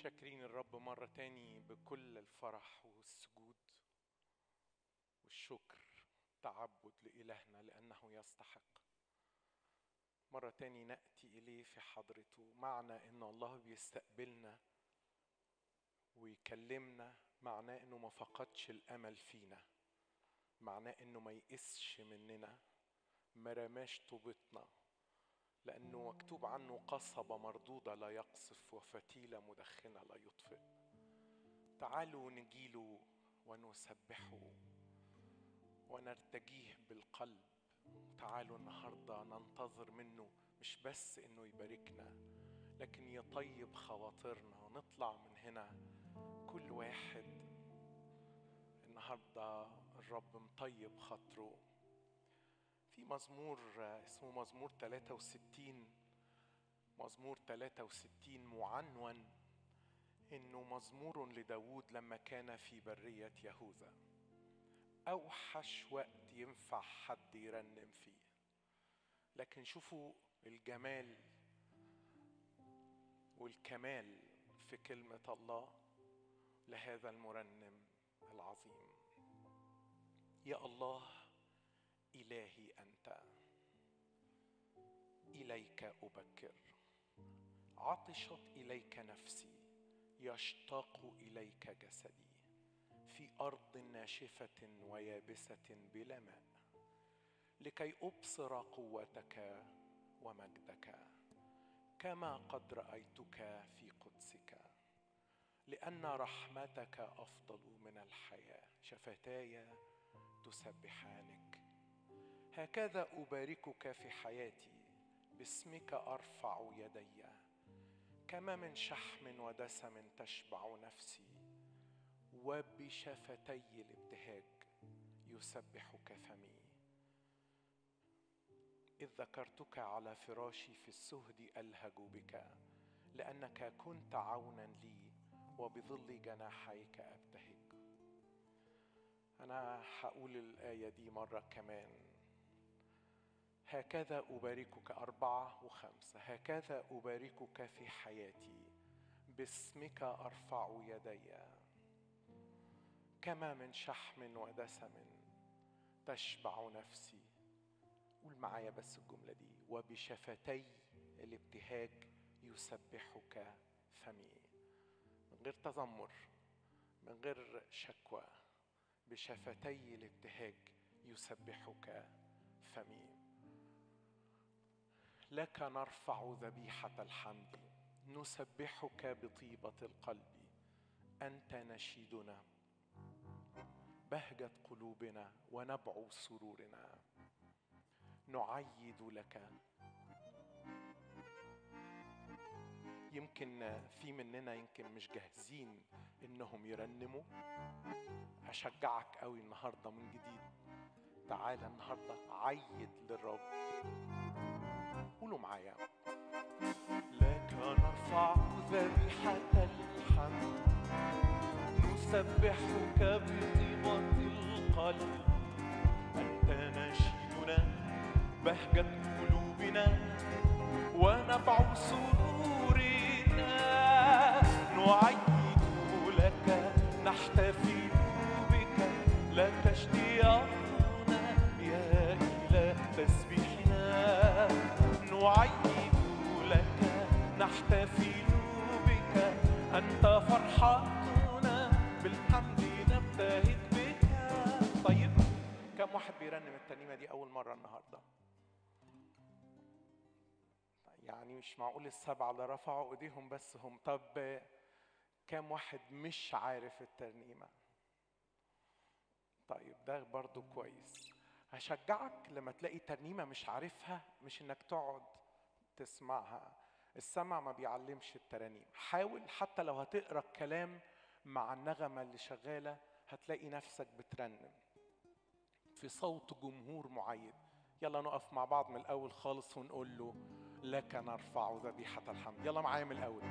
شاكرين الرب مرة تاني بكل الفرح والسجود والشكر تعبد لإلهنا لأنه يستحق مرة تاني نأتي إليه في حضرته معنى إن الله بيستقبلنا ويكلمنا معناه إنه ما فقدش الأمل فينا معناه إنه ما يئسش مننا ما رماش طوبتنا لأنه مكتوب عنه قصبة مردودة لا يقصف وفتيلة مدخنة لا يطفئ تعالوا نجيله ونسبحه ونرتجيه بالقلب تعالوا النهاردة ننتظر منه مش بس إنه يباركنا لكن يطيب خواطرنا ونطلع من هنا كل واحد النهاردة الرب مطيب خاطره في مزمور اسمه مزمور 63 مزمور 63 معنون انه مزمور لداود لما كان في برية يهوذا اوحش وقت ينفع حد يرنم فيه لكن شوفوا الجمال والكمال في كلمة الله لهذا المرنم العظيم يا الله إلهي أنت إليك أبكر عطشت إليك نفسي يشتاق إليك جسدي في أرض ناشفة ويابسة بلا ماء لكي أبصر قوتك ومجدك كما قد رأيتك في قدسك لأن رحمتك أفضل من الحياة شفتاي تسبحانك هكذا أباركك في حياتي باسمك أرفع يدي كما من شحم ودسم تشبع نفسي وبشفتي الابتهاج يسبحك فمي إذ ذكرتك على فراشي في السهد ألهج بك لأنك كنت عونا لي وبظل جناحيك أبتهج أنا هقول الآية دي مرة كمان هكذا أباركك أربعة وخمسة هكذا أباركك في حياتي باسمك أرفع يدي كما من شحم ودسم تشبع نفسي قول معايا بس الجملة دي وبشفتي الابتهاج يسبحك فمي من غير تذمر من غير شكوى بشفتي الابتهاج يسبحك فمي لك نرفع ذبيحة الحمد نسبحك بطيبة القلب أنت نشيدنا بهجة قلوبنا ونبع سرورنا نعيد لك يمكن في مننا يمكن مش جاهزين انهم يرنموا اشجعك قوي النهارده من جديد تعالى النهارده عيد للرب قولوا معايا لك نرفع ذبيحة الحمد نسبحك بطيبة القلب أنت نشيدنا بهجة قلوبنا ونبع سرورنا نعيد لك نحتفل بك لك اشتياقنا يا إله تسبيحنا نعيد لك نحتفل بك أنت فرحتنا بالحمد نبتهج بك طيب كم واحد بيرنم الترنيمة دي أول مرة النهاردة؟ يعني مش معقول السبعة اللي رفعوا ايديهم بس هم طب كام واحد مش عارف الترنيمة طيب ده برضو كويس هشجعك لما تلاقي ترنيمة مش عارفها مش انك تقعد تسمعها السمع ما بيعلمش الترانيم حاول حتى لو هتقرا الكلام مع النغمة اللي شغالة هتلاقي نفسك بترنم في صوت جمهور معين يلا نقف مع بعض من الأول خالص ونقول له لك نرفع ذبيحة الحمد يلا معايا من الأول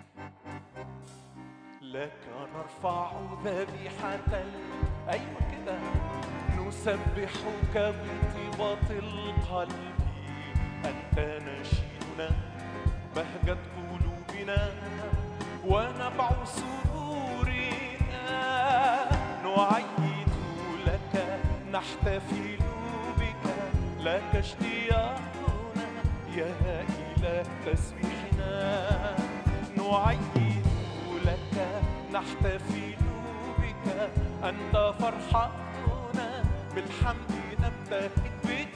لك نرفع ذبيحة ال... أيوة كده نسبحك بطيبة القلب أنت نشيدنا بهجة قلوبنا ونبع سرورنا نعيد لك نحتفل بك لك اشتياقنا يا إله تسبيحنا نعيد لك نحتفل بك أنت فرحتنا بالحمد نبتهج بك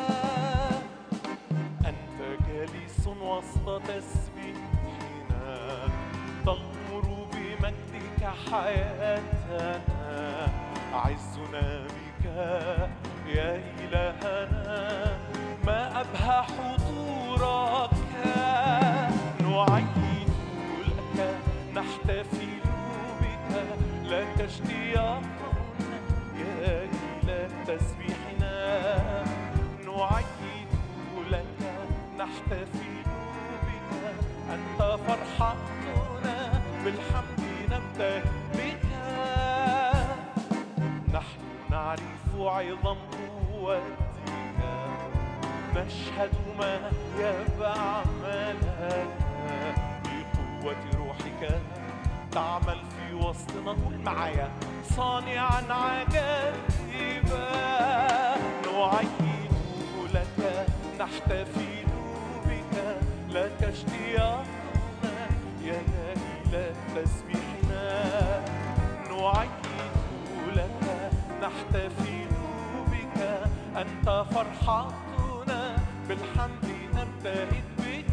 أنت جالس وسط تسبيحنا تغمر بمجدك حياتنا عزنا بك يا إلهنا ما أبهى حضورك نعيد لك نحتفل بك لك اشتياقنا يا إله تسبيحنا نعيد لك نحتفل بك أنت فرحتنا بالحمد نبتهج بك نحن نعرف عظم قوتك نشهد ما يفعلك بقوة روحك تعمل في وسطنا قول معايا صانعا عجائبا نعيد لك نحتفل بك لك اشتياقنا يا إله تسبيحنا نعيد لك نحتفل بك أنت فرحتنا بالحمد نبتهج بك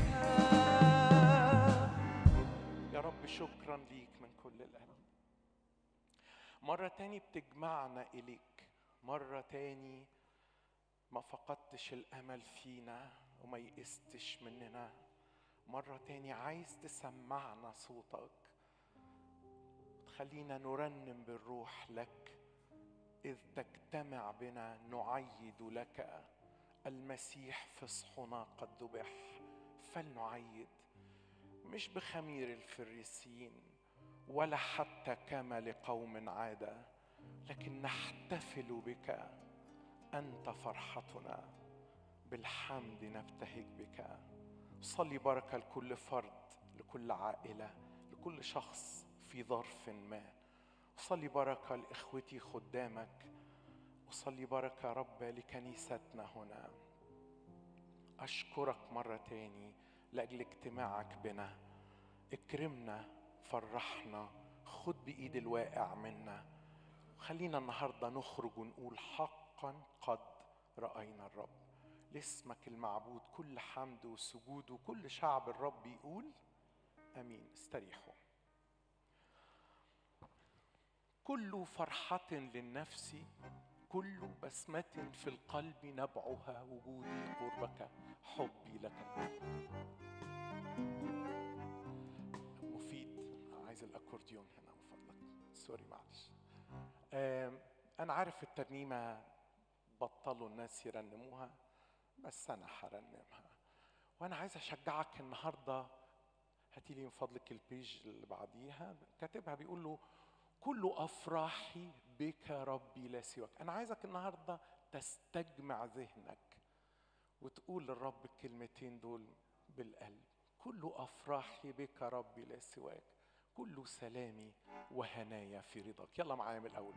يا رب شكرا ليك من كل القلب مرة تاني بتجمعنا إليك مرة تاني ما فقدتش الأمل فينا وما يئستش مننا مرة تاني عايز تسمعنا صوتك تخلينا نرنم بالروح لك إذ تجتمع بنا نعيد لك المسيح فصحنا قد ذبح فلنعيد مش بخمير الفريسيين ولا حتى كما لقوم عادة لكن نحتفل بك أنت فرحتنا بالحمد نبتهج بك صلي بركة لكل فرد لكل عائلة لكل شخص في ظرف ما صلي بركة لإخوتي خدامك وصلي بركة رب لكنيستنا هنا أشكرك مرة تاني لأجل اجتماعك بنا اكرمنا فرحنا خد بإيد الواقع منا خلينا النهاردة نخرج ونقول حقا قد رأينا الرب لاسمك المعبود كل حمد وسجود وكل شعب الرب يقول امين استريحوا كل فرحة للنفس كل بسمة في القلب نبعها وجودي قربك حبي لك مفيد عايز الاكورديون هنا من فضلك سوري معلش آم، انا عارف الترنيمه بطلوا الناس يرنموها بس انا هرنمها وانا عايز اشجعك النهارده هاتي لي من فضلك البيج اللي بعديها كاتبها بيقول له كل افراحي بك ربي لا سواك انا عايزك النهارده تستجمع ذهنك وتقول للرب الكلمتين دول بالقلب كل افراحي بك ربي لا سواك كل سلامي وهنايا في رضاك يلا معايا من الاول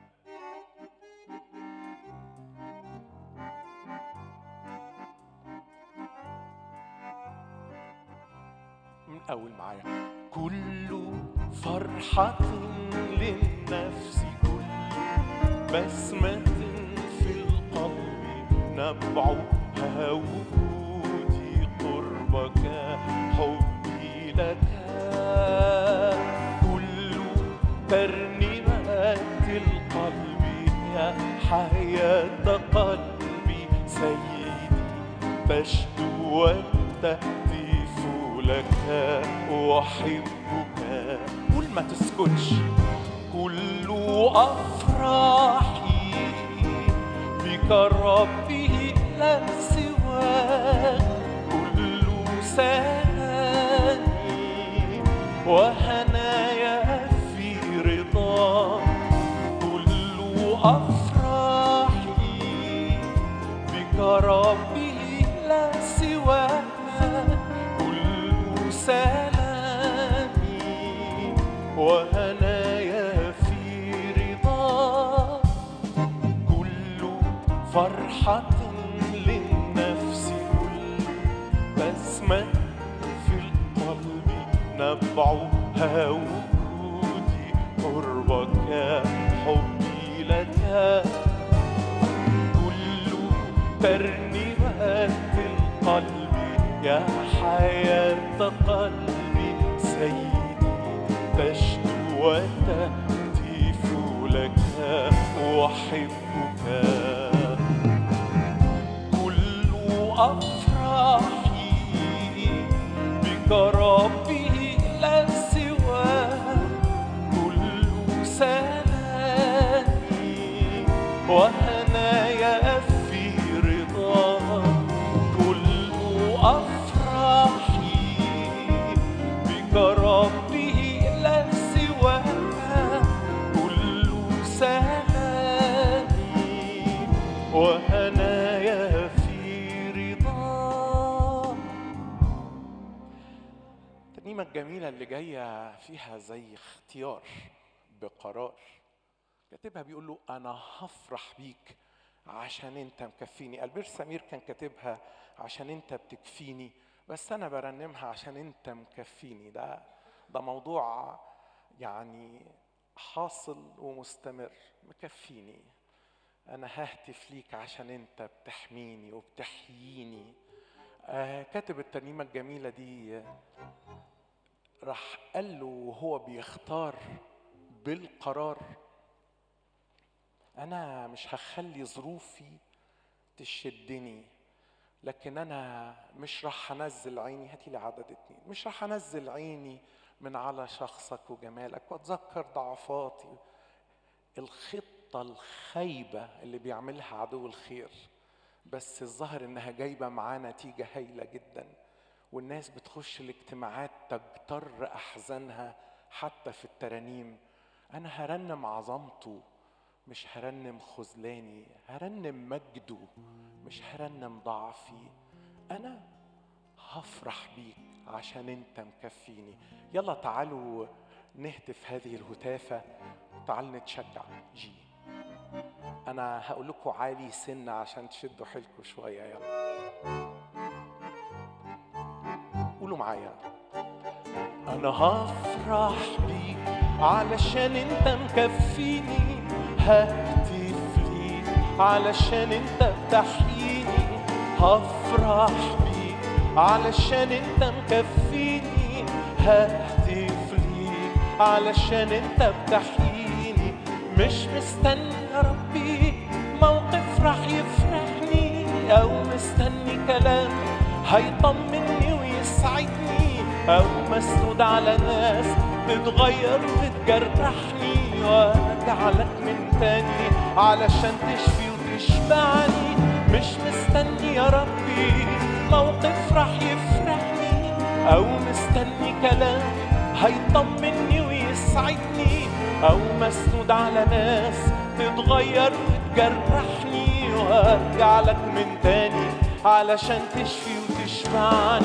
من اول معايا كل فرحة للنفس كل بسمة في القلب نبعها وجودي قربك حبي لك كل ترنيمات القلب يا حياة قلبي سيدي تشدو وتهتف لك وأحبك قول ما تسكتش كل أفراحي بك ربي لا سواك كل سلامي وهنايا في رضاك كل أفراحي بك ربي لا سواك كل سلامي وهنايا في رضا كل فرحة للنفس كل بسمة في القلب نبعها وجودي قربك حبي لك كل ترنيمات القلب يا حياة قلبي سيدي تشدو وتهتف لك وأحبك كل أفراحي بك ربي لا سواه كل سلامي وهنايا في رضا كل أفراحي بك ربي لا سواه كل سلامي وهنايا في رضا الترنيمة الجميلة اللي جاية فيها زي اختيار بقرار كاتبها بيقول له أنا هفرح بيك عشان أنت مكفيني ألبير سمير كان كاتبها عشان أنت بتكفيني بس أنا برنمها عشان أنت مكفيني ده ده موضوع يعني حاصل ومستمر مكفيني أنا ههتف ليك عشان أنت بتحميني وبتحييني آه كاتب الترنيمة الجميلة دي آه، راح قال له وهو بيختار بالقرار انا مش هخلي ظروفي تشدني لكن انا مش راح انزل عيني هاتي لي عدد اتنين مش راح انزل عيني من على شخصك وجمالك واتذكر ضعفاتي الخطه الخايبه اللي بيعملها عدو الخير بس الظاهر انها جايبه معاه نتيجه هايله جدا والناس بتخش الاجتماعات تجتر احزانها حتى في الترانيم انا هرنم عظمته مش هرنم خذلاني هرنم مجده مش هرنم ضعفي انا هفرح بيك عشان انت مكفيني يلا تعالوا نهتف هذه الهتافة تعالوا نتشجع جي انا هقول لكم عالي سن عشان تشدوا حيلكم شوية يلا قولوا معايا انا هفرح بيك علشان انت مكفيني ههتف ليك علشان انت بتحييني هفرح بيك علشان انت مكفيني ههتف ليك علشان انت بتحييني مش مستني يا ربي موقف راح يفرحني او مستني كلام هيطمني ويسعدني او مسنود على ناس تتغير وتجرحني وارجع لك من تاني علشان تشفي وتشبعني مش مستني يا ربي موقف راح يفرحني او مستني كلام هيطمني ويسعدني او مسنود على ناس تتغير وتجرحني وارجع لك من تاني علشان تشفي وتشبعني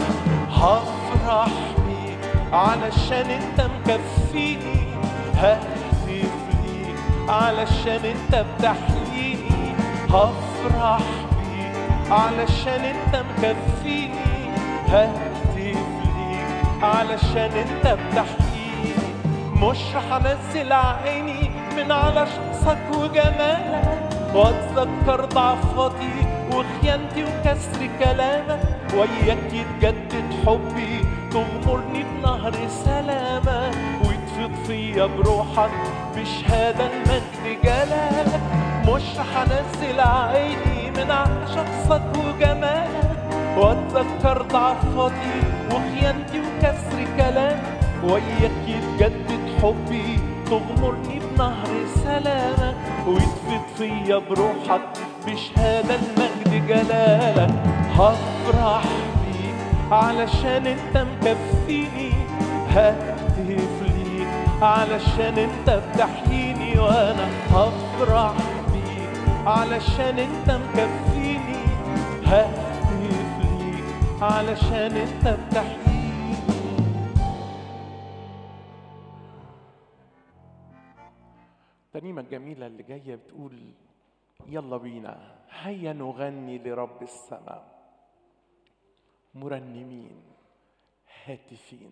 هفرح بيك علشان انت مكفيني ههتف ليك علشان انت بتحييني هفرح بيك علشان انت مكفيني ههتف ليك علشان انت بتحييني مش رح انزل عيني من على شخصك وجمالك واتذكر ضعفاتي وخيانتي وكسر كلامك وياك يتجدد حبي تغمرني بنهر سلامك وتفيض فيا بروحك بشهادة المجد جلالك مش رح انزل عيني من على شخصك وجمالك واتذكر ضعفاتي وخيانتي وكسر كلامك وياك يتجدد حبي تغمرني بنهر سلامك ويتفيض فيا بروحك بشهادة المجد جلالك هفرح بيك علشان انت مكفيني ههتف ليك علشان انت بتحييني وانا هفرح بيك علشان انت مكفيني ههتف ليك علشان انت بتحييني الترنيمة الجميلة اللي جاية بتقول يلا بينا هيا نغني لرب السماء مرنمين هاتفين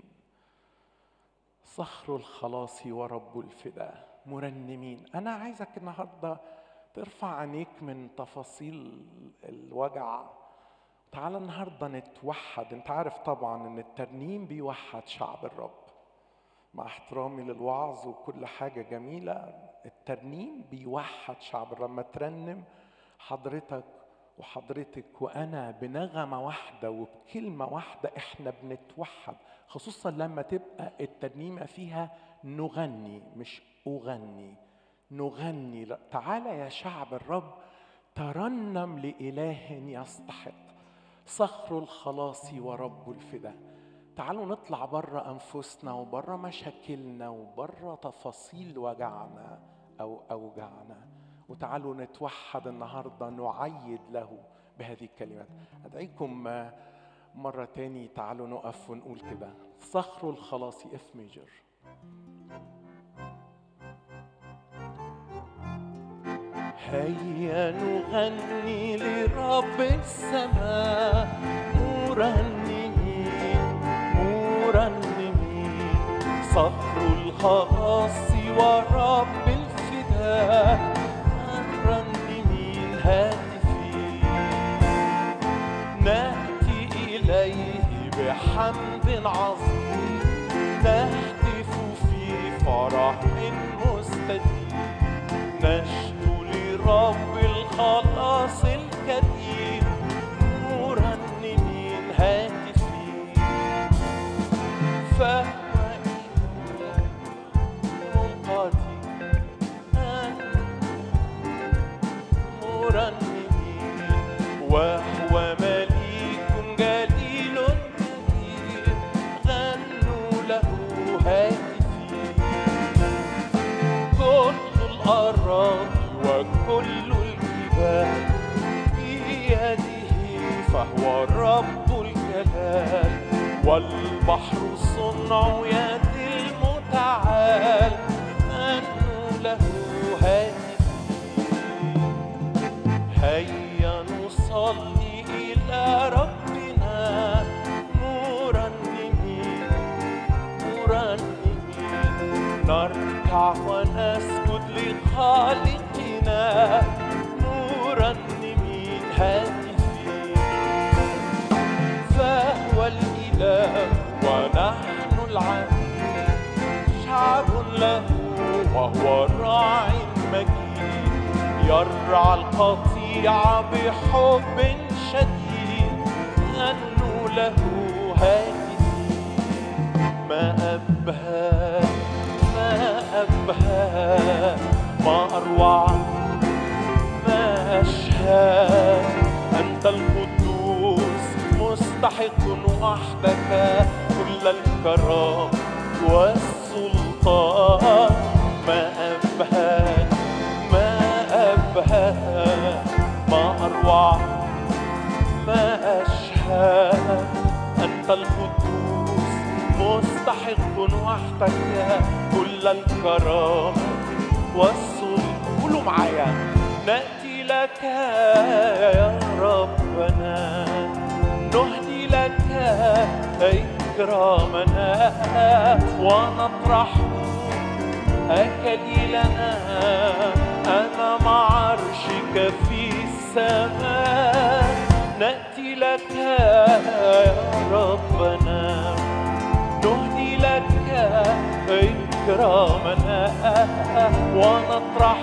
صخر الخلاص ورب الفداء مرنمين انا عايزك النهارده ترفع عينيك من تفاصيل الوجع تعال النهارده نتوحد انت عارف طبعا ان الترنيم بيوحد شعب الرب مع احترامي للوعظ وكل حاجه جميله الترنيم بيوحد شعب الرب لما ترنم حضرتك وحضرتك وانا بنغمه واحده وبكلمه واحده احنا بنتوحد خصوصا لما تبقى الترنيمه فيها نغني مش اغني نغني تعالى يا شعب الرب ترنم لاله يستحق صخر الخلاص ورب الفداء تعالوا نطلع بره انفسنا وبره مشاكلنا وبره تفاصيل وجعنا او اوجعنا وتعالوا نتوحد النهارده نعيد له بهذه الكلمات ادعيكم مره تاني تعالوا نقف ونقول كده صخر الخلاص اف ميجر هيا نغني لرب السماء مرنمين مرنمين صخر الخلاص ورب الفداء مرنمين هاتفين نأتي إليه بحمد عظيم نهتف في فرح مستديم نشكو لرب الخلاص الكريم مرنمين هاتفين فهو منقذي مرنمين وهو مليك جليل كبير غنوا له هاتفين كل الأراضي وكل الجبال بيده فهو رب الجلال والبحر صنع يد المتعال غنوا له هاتفين هيا نصلي إلى ربنا مرنمين مرنمين نركع ونسجد لخالقنا مرنمين هاتفين فهو الإله ونحن العبيد شعب له وهو راعي مجيد يرعى القطيع بحب شديد غنوا له هاتفين ما أبهى ما أبهى ما أروع ما أشهى أنت القدوس مستحق وحدك كل الكرام والسلطان ما أبهى ما أبهى ما أروع ما أشهى أنت القدوس مستحق وحدك كل الكرامة والسلطان قولوا معايا نأتي لك يا ربنا نهدي لك إكرامنا ونطرح أكليلنا أمام عرشك في السماء نأتي لك يا ربنا نهدي لك إكرامنا ونطرح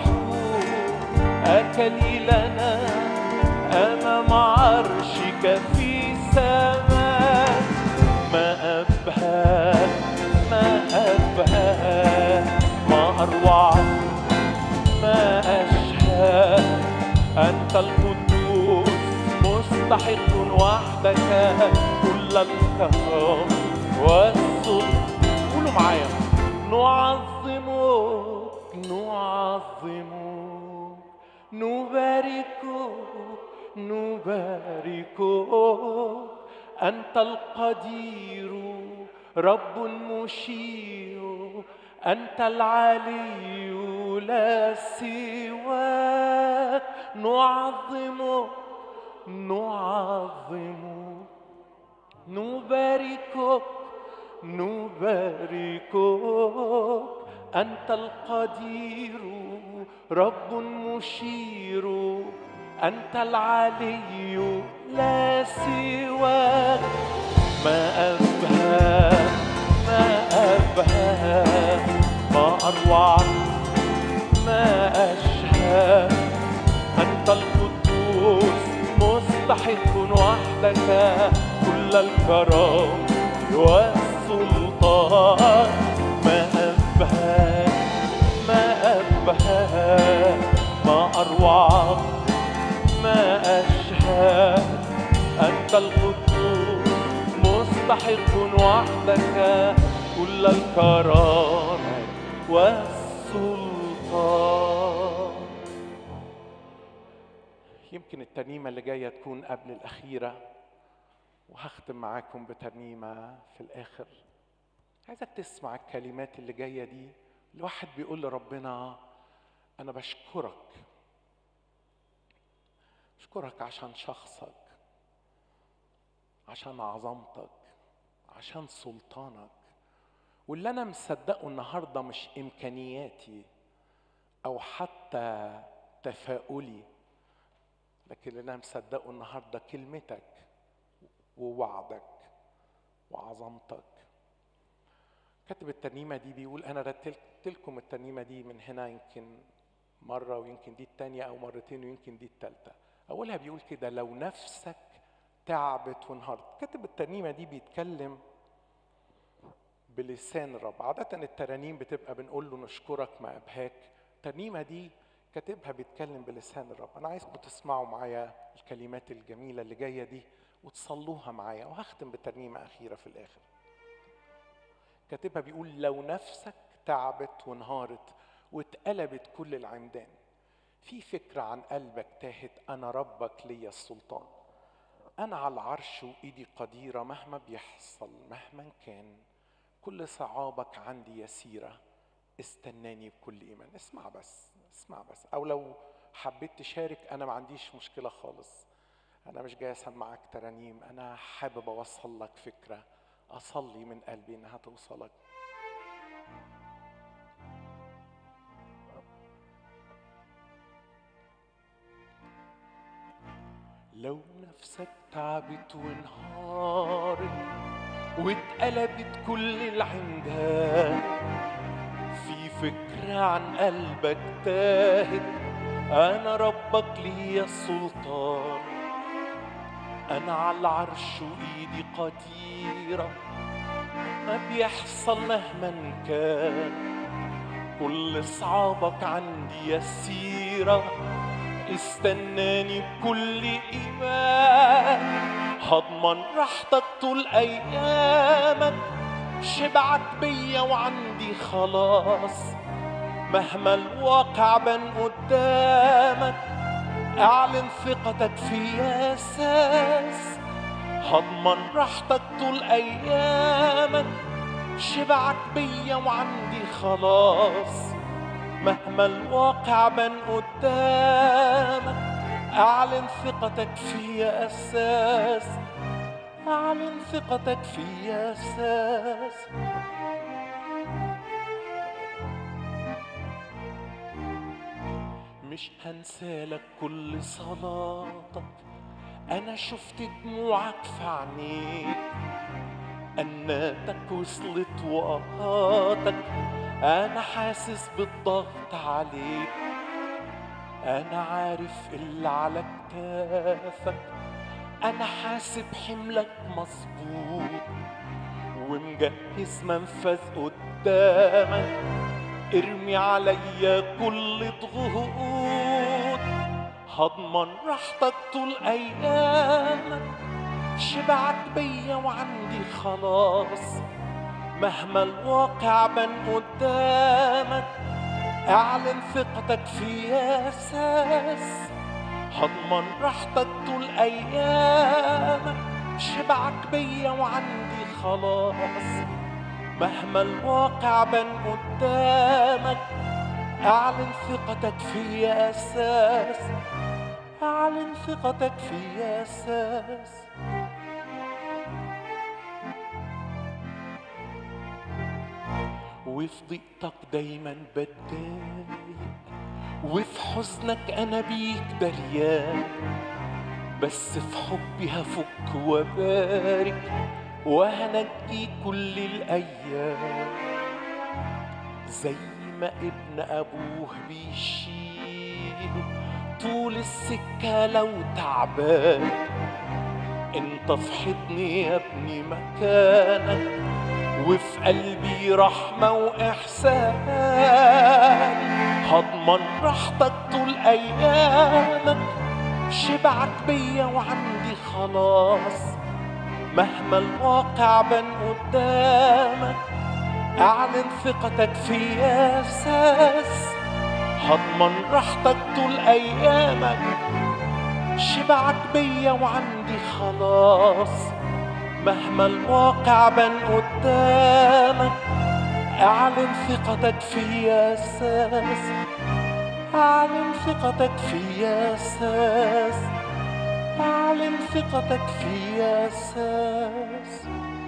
أكليلنا أمام عرشك في السماء ما أبهى ما أبهى ما أروع ما أشهى أنت القدوس مستحق وحدك كل الكرم والسلطان قولوا معايا نعظمك نعظمك نباركك نباركك أنت القدير رب مشير أنت العلي لا سواك نعظمك نعظمك نباركك نباركك أنت القدير رب مشير أنت العلي لا سواك ما أبهى ما أبهى ما أروع ما أشهى أنت القدوس مستحق وحدك كل الكرم والسلطان ما أبهى ما أبهى ما أروع ما أشهى أنت القدوس مستحق وحدك كل الكرامة والسلطان يمكن الترنيمة اللي جاية تكون قبل الأخيرة وهختم معاكم بترنيمة في الآخر عايزك تسمع الكلمات اللي جاية دي الواحد بيقول لربنا أنا بشكرك بشكرك عشان شخصك عشان عظمتك عشان سلطانك واللي انا مصدقه النهارده مش امكانياتي او حتى تفاؤلي لكن اللي انا مصدقه النهارده كلمتك ووعدك وعظمتك كاتب الترنيمه دي بيقول انا رتلت لكم الترنيمه دي من هنا يمكن مره ويمكن دي التانيه او مرتين ويمكن دي التالته اولها بيقول كده لو نفسك تعبت وانهارت كاتب الترنيمه دي بيتكلم بلسان الرب عادة الترانيم بتبقى بنقول له نشكرك ما أبهاك الترنيمة دي كاتبها بيتكلم بلسان الرب أنا عايزكم تسمعوا معايا الكلمات الجميلة اللي جاية دي وتصلوها معايا وهختم بترنيمة أخيرة في الآخر كاتبها بيقول لو نفسك تعبت وانهارت واتقلبت كل العمدان في فكرة عن قلبك تاهت أنا ربك ليا السلطان أنا على العرش وإيدي قديرة مهما بيحصل مهما كان كل صعابك عندي يسيرة استناني بكل إيمان اسمع بس اسمع بس أو لو حبيت تشارك أنا ما عنديش مشكلة خالص أنا مش جاي أسمعك ترانيم أنا حابب أوصل لك فكرة أصلي من قلبي إنها توصلك لو نفسك تعبت وانهارت واتقلبت كل العمدان في فكرة عن قلبك تاهت أنا ربك ليا السلطان أنا على العرش وإيدي قديرة ما بيحصل مهما كان كل صعابك عندي يسيرة استناني بكل إيمان هضمن راحتك طول أيامك شبعك بيا وعندي خلاص مهما الواقع بان قدامك اعلن ثقتك في اساس هضمن راحتك طول ايامك شبعك بيا وعندي خلاص مهما الواقع بان قدامك اعلن ثقتك في اساس اعلن ثقتك في اساس مش هنسالك كل صلاتك انا شفت دموعك في عينيك اناتك وصلت وقاتك انا حاسس بالضغط عليك انا عارف اللي على كتافك انا حاسب حملك مظبوط ومجهز منفذ قدامك ارمي عليا كل ضغوط هضمن راحتك طول ايامك شبعك بيا وعندي خلاص مهما الواقع بان قدامك اعلن ثقتك في اساس هضمن راحتك طول ايامك شبعك بيا وعندي خلاص مهما الواقع بان قدامك اعلن ثقتك في اساس اعلن ثقتك في اساس وفي ضيقتك دايما بتضايق وفي حزنك انا بيك دريان بس في حبي هفك وبارك وهنجي كل الايام زي ما ابن ابوه بيشيله طول السكه لو تعبان انت في حضني يا ابني مكانك وفي قلبي رحمة وإحسان هضمن راحتك طول أيامك شبعك بيا وعندي خلاص مهما الواقع بان قدامك اعلن ثقتك في اساس هضمن راحتك طول ايامك شبعك بيا وعندي خلاص مهما الواقع بان قدامك اعلن ثقتك في اساس اعلن ثقتك في اساس اعلن ثقتك في اساس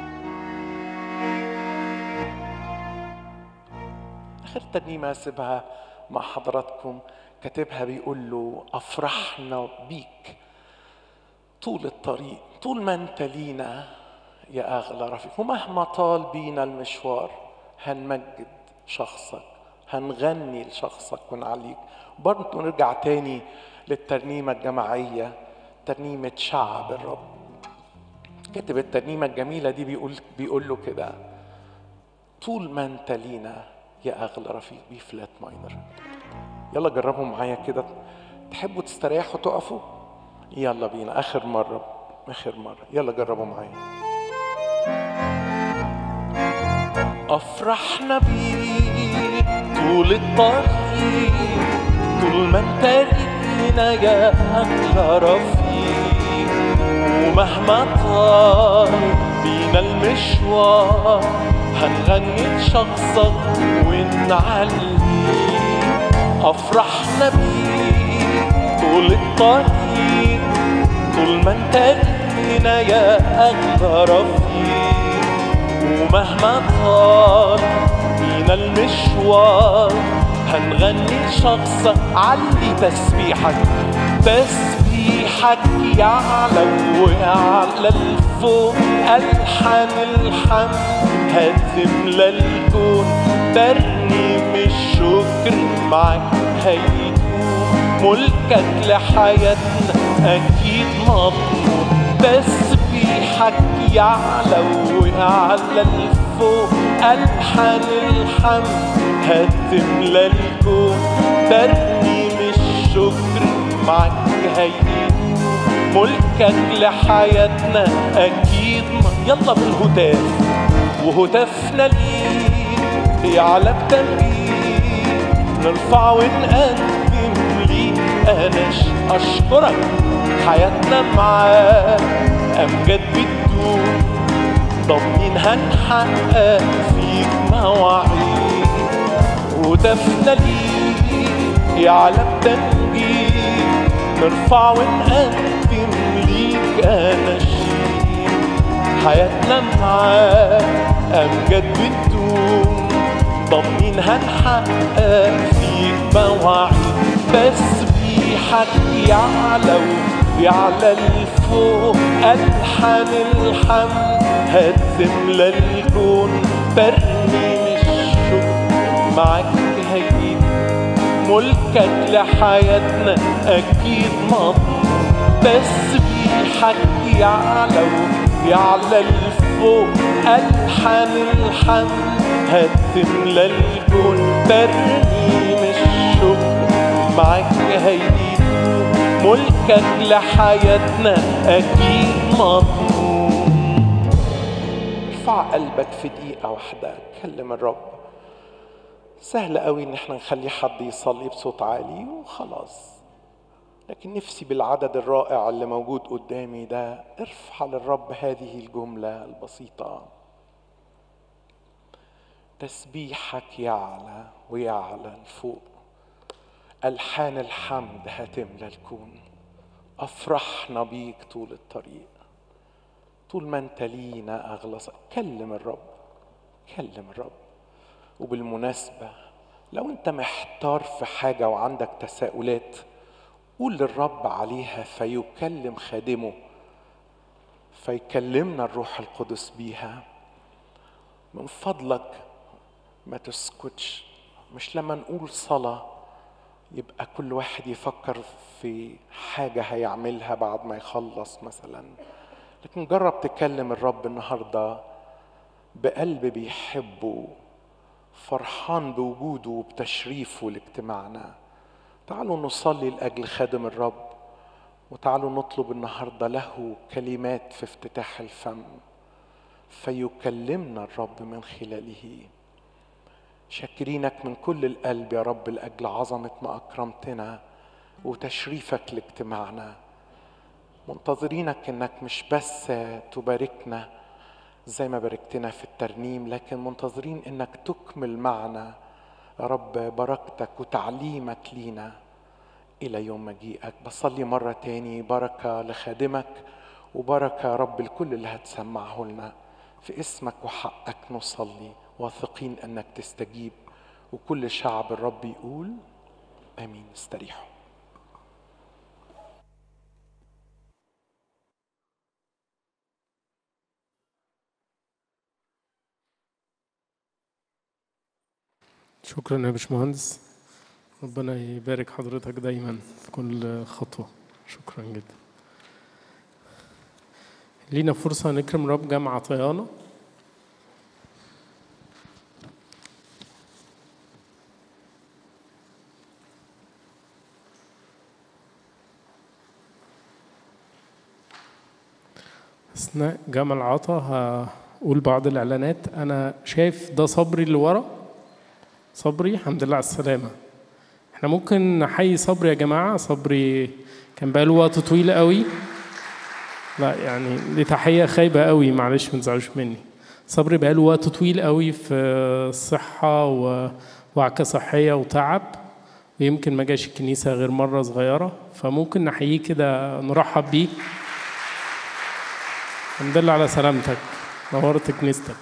اخر ترنيمه اسيبها مع حضراتكم كاتبها بيقول له افرحنا بيك طول الطريق طول ما انت لينا يا اغلى رفيق ومهما طال بينا المشوار هنمجد شخصك هنغني لشخصك ونعليك برضه نرجع تاني للترنيمة الجماعية ترنيمة شعب الرب كاتب الترنيمة الجميلة دي بيقول بيقول له كده طول ما انت لينا يا اغلى رفيق بي فلات ماينر يلا جربوا معايا كده تحبوا تستريحوا تقفوا يلا بينا اخر مرة اخر مرة يلا جربوا معايا افرحنا بيك طول الطريق طول ما انت لينا يا اغلى رفيق ومهما طال بينا المشوار هنغني لشخصك ونعليك افرحنا بيك طول الطريق طول ما انت لينا يا اغلى رفيق ومهما طال بينا المشوار هنغني لشخصك علي تسبيحك تسبيحك يعلى ويعلى الفوق ألحان الحمد هتملى الكون ترنيم الشكر معك هيدوم ملكك لحياتنا أكيد مضمون تسبيحك يعلى ويعلى الفوق ألحان الحمد هتملى الكون ترنيم الشكر معك هيدوم ملكك لحياتنا أكيد م- يلا بالهتاف وهتافنا ليك يعلى بتنبيه نرفع ونقدم ليك أنا ش- أشكرك حياتنا معاك أمجاد بتدوم ضامنين هنحقق فيك مواعيد وهتافنا ليك يعلى بتنجيل نرفع ونقدم ليك أناشيد حياتنا معاك أمجاد بتدوم ضامنين هنحقق فيك مواعيد تسبيحك يعلى ويعلى الفوق ألحان الحمد هتملى الكون ترنيم الشكر معاك هيجي ملكك لحياتنا أكيد مضمون تسبيحك يعلى ويعلى الفوق ألحان الحمد هتملى الكون ترنيم الشكر معاك هيدي ملكك لحياتنا أكيد مضمون ارفع قلبك في دقيقة واحدة كلم الرب سهل قوي ان احنا نخلي حد يصلي بصوت عالي وخلاص لكن نفسي بالعدد الرائع اللي موجود قدامي ده ارفع للرب هذه الجملة البسيطة تسبيحك يعلى ويعلى لفوق ألحان الحمد هتملى الكون أفرحنا بيك طول الطريق طول ما أنت لينا أغلى كلم الرب كلم الرب وبالمناسبة لو أنت محتار في حاجة وعندك تساؤلات قول للرب عليها فيكلم خادمه فيكلمنا الروح القدس بيها من فضلك ما تسكتش مش لما نقول صلاة يبقى كل واحد يفكر في حاجة هيعملها بعد ما يخلص مثلا لكن جرب تكلم الرب النهارده بقلب بيحبه فرحان بوجوده وبتشريفه لاجتماعنا تعالوا نصلي لاجل خادم الرب وتعالوا نطلب النهارده له كلمات في افتتاح الفم فيكلمنا الرب من خلاله شاكرينك من كل القلب يا رب لاجل عظمه ما اكرمتنا وتشريفك لاجتماعنا منتظرينك انك مش بس تباركنا زي ما باركتنا في الترنيم لكن منتظرين انك تكمل معنا يا رب بركتك وتعليمك لينا الى يوم مجيئك بصلي مره تاني بركه لخادمك وبركه يا رب لكل اللي هتسمعه لنا في اسمك وحقك نصلي واثقين انك تستجيب وكل شعب الرب يقول امين استريحوا شكرا يا باشمهندس ربنا يبارك حضرتك دايما في كل خطوة شكرا جدا لينا فرصة نكرم رب جامعة طيانة أثناء جمع العطا هقول بعض الإعلانات أنا شايف ده صبري اللي ورا صبري الحمد لله على السلامة احنا ممكن نحيي صبري يا جماعة صبري كان بقاله وقت طويل قوي لا يعني دي تحية خايبة قوي معلش ما تزعلوش مني صبري بقاله وقت طويل قوي في الصحة ووعكة صحية وتعب ويمكن ما جاش الكنيسة غير مرة صغيرة فممكن نحييه كده نرحب بيه الحمد لله على سلامتك نورت كنيستك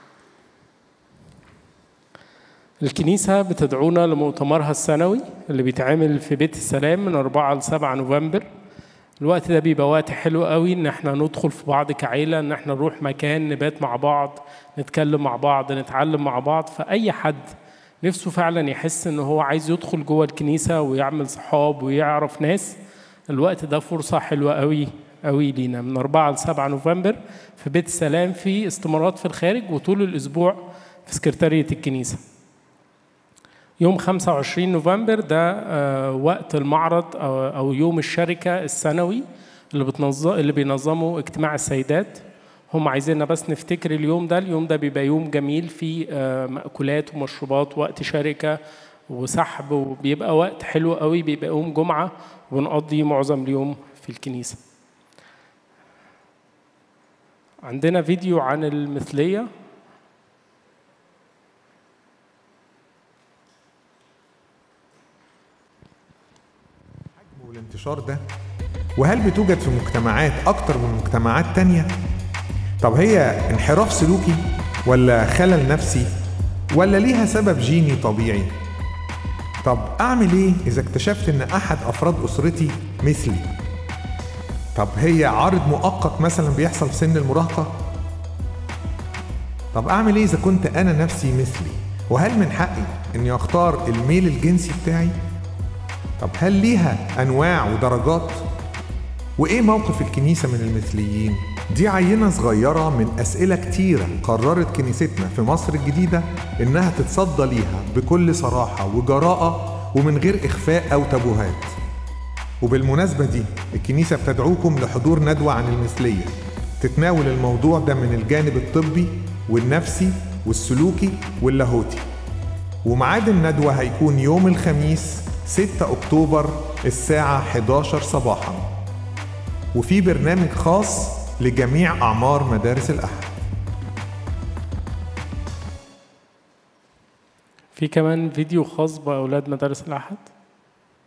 الكنيسة بتدعونا لمؤتمرها السنوي اللي بيتعمل في بيت السلام من 4 ل 7 نوفمبر الوقت ده بيبقى وقت حلو قوي ان احنا ندخل في بعض كعيلة ان احنا نروح مكان نبات مع بعض نتكلم مع بعض نتعلم مع بعض فأي حد نفسه فعلا يحس ان هو عايز يدخل جوه الكنيسة ويعمل صحاب ويعرف ناس الوقت ده فرصة حلوة قوي قوي لينا من 4 ل 7 نوفمبر في بيت السلام في استمارات في الخارج وطول الأسبوع في سكرتارية الكنيسة يوم 25 نوفمبر ده وقت المعرض أو يوم الشركة السنوي اللي بتنظم اللي بينظموا اجتماع السيدات هم عايزيننا بس نفتكر اليوم ده اليوم ده بيبقى يوم جميل فيه مأكولات ومشروبات وقت شركة وسحب وبيبقى وقت حلو قوي بيبقى يوم جمعة ونقضي معظم اليوم في الكنيسة عندنا فيديو عن المثلية والانتشار ده وهل بتوجد في مجتمعات أكتر من مجتمعات تانية؟ طب هي انحراف سلوكي ولا خلل نفسي ولا ليها سبب جيني طبيعي؟ طب أعمل إيه إذا اكتشفت إن أحد أفراد أسرتي مثلي؟ طب هي عارض مؤقت مثلا بيحصل في سن المراهقة؟ طب أعمل إيه إذا كنت أنا نفسي مثلي؟ وهل من حقي إني أختار الميل الجنسي بتاعي؟ طب هل ليها أنواع ودرجات؟ وإيه موقف الكنيسة من المثليين؟ دي عينة صغيرة من أسئلة كتيرة قررت كنيستنا في مصر الجديدة إنها تتصدى ليها بكل صراحة وجراءة ومن غير إخفاء أو تابوهات. وبالمناسبة دي الكنيسة بتدعوكم لحضور ندوة عن المثلية تتناول الموضوع ده من الجانب الطبي والنفسي والسلوكي واللاهوتي. وميعاد الندوة هيكون يوم الخميس 6 أكتوبر الساعة 11 صباحا وفي برنامج خاص لجميع أعمار مدارس الأحد في كمان فيديو خاص بأولاد مدارس الأحد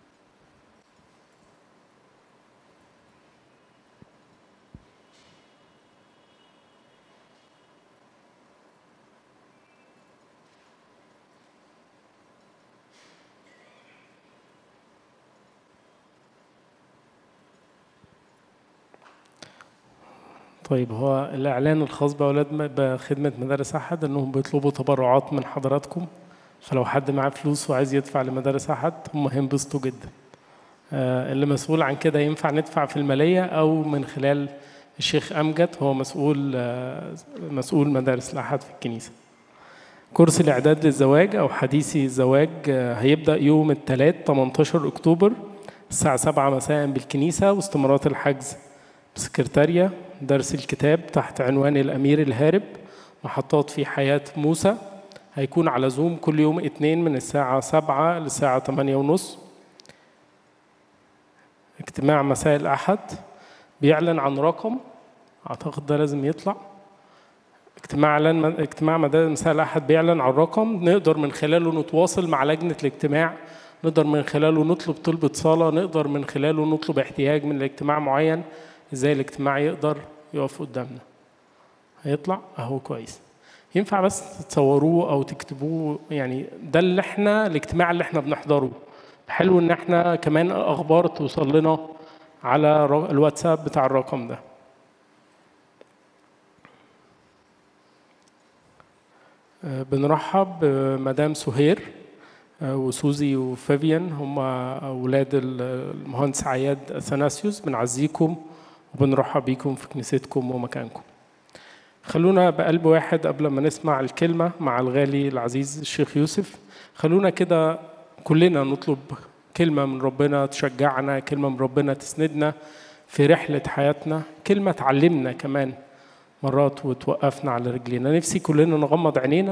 طيب هو الإعلان الخاص بأولاد م- بخدمة مدارس أحد إنهم بيطلبوا تبرعات من حضراتكم فلو حد معاه فلوس وعايز يدفع لمدارس أحد هم هينبسطوا جدا آه، اللي مسؤول عن كده ينفع ندفع في المالية أو من خلال الشيخ أمجد هو مسؤول آه، مسؤول مدارس الأحد في الكنيسة كورس الإعداد للزواج أو حديثي الزواج آه، هيبدأ يوم الثلاث 18 أكتوبر الساعة 7 مساء بالكنيسة واستمارات الحجز بسكرتارية درس الكتاب تحت عنوان الأمير الهارب محطات في حياة موسى هيكون على زوم كل يوم اثنين من الساعة 7 للساعة 8 ونص اجتماع مساء الأحد بيعلن عن رقم أعتقد ده لازم يطلع اجتماع لن اجتماع مدارس مساء الأحد بيعلن عن رقم نقدر من خلاله نتواصل مع لجنة الاجتماع نقدر من خلاله نطلب طلبة صلاة نقدر من خلاله نطلب احتياج من الاجتماع معين ازاي الاجتماع يقدر يقف قدامنا هيطلع اهو كويس ينفع بس تصوروه او تكتبوه يعني ده اللي احنا الاجتماع اللي احنا بنحضره حلو ان احنا كمان اخبار توصل لنا على ر- الواتساب بتاع الرقم ده آه، بنرحب بمدام سهير آه، وسوزي وفافيان هم اولاد ال- المهندس عياد اثناسيوس بنعزيكم وبنرحب بيكم في كنيستكم ومكانكم خلونا بقلب واحد قبل ما نسمع الكلمة مع الغالي العزيز الشيخ يوسف خلونا كده كلنا نطلب كلمة من ربنا تشجعنا كلمة من ربنا تسندنا في رحلة حياتنا كلمة تعلمنا كمان مرات وتوقفنا على رجلينا نفسي كلنا نغمض عينينا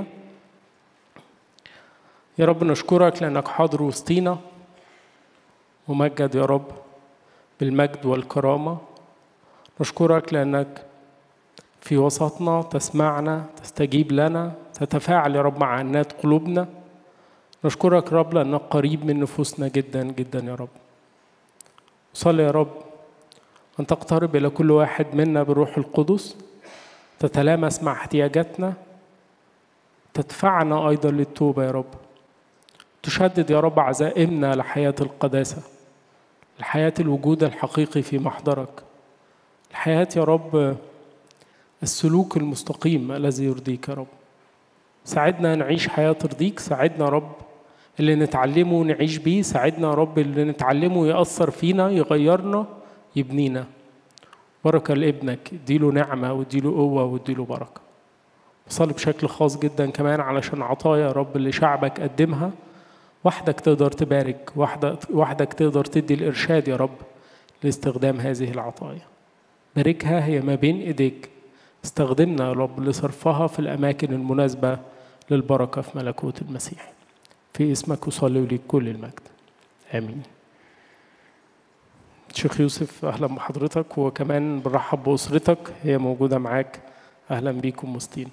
يا رب نشكرك لأنك حاضر وسطينا ممجد يا رب بالمجد والكرامة نشكرك لأنك في وسطنا تسمعنا تستجيب لنا تتفاعل يا رب مع عنات قلوبنا نشكرك يا رب لأنك قريب من نفوسنا جدا جدا يا رب صلي يا رب أن تقترب إلى كل واحد منا بالروح القدس تتلامس مع احتياجاتنا تدفعنا أيضا للتوبة يا رب تشدد يا رب عزائمنا لحياة القداسة الحياة الوجود الحقيقي في محضرك الحياة يا رب السلوك المستقيم الذي يرضيك يا رب ساعدنا نعيش حياة ترضيك ساعدنا يا رب اللي نتعلمه نعيش بيه ساعدنا يا رب اللي نتعلمه يأثر فينا يغيرنا يبنينا بركة لابنك اديله نعمة واديله قوة واديله بركة بصلي بشكل خاص جدا كمان علشان عطايا يا رب اللي شعبك قدمها وحدك تقدر تبارك وحدك, وحدك تقدر تدي الإرشاد يا رب لاستخدام هذه العطايا باركها هي ما بين إيديك استخدمنا يا رب لصرفها في الأماكن المناسبة للبركة في ملكوت المسيح في اسمك أصلي لك كل المجد آمين شيخ يوسف أهلا بحضرتك وكمان بنرحب بأسرتك هي موجودة معاك أهلا بيكم وسطينا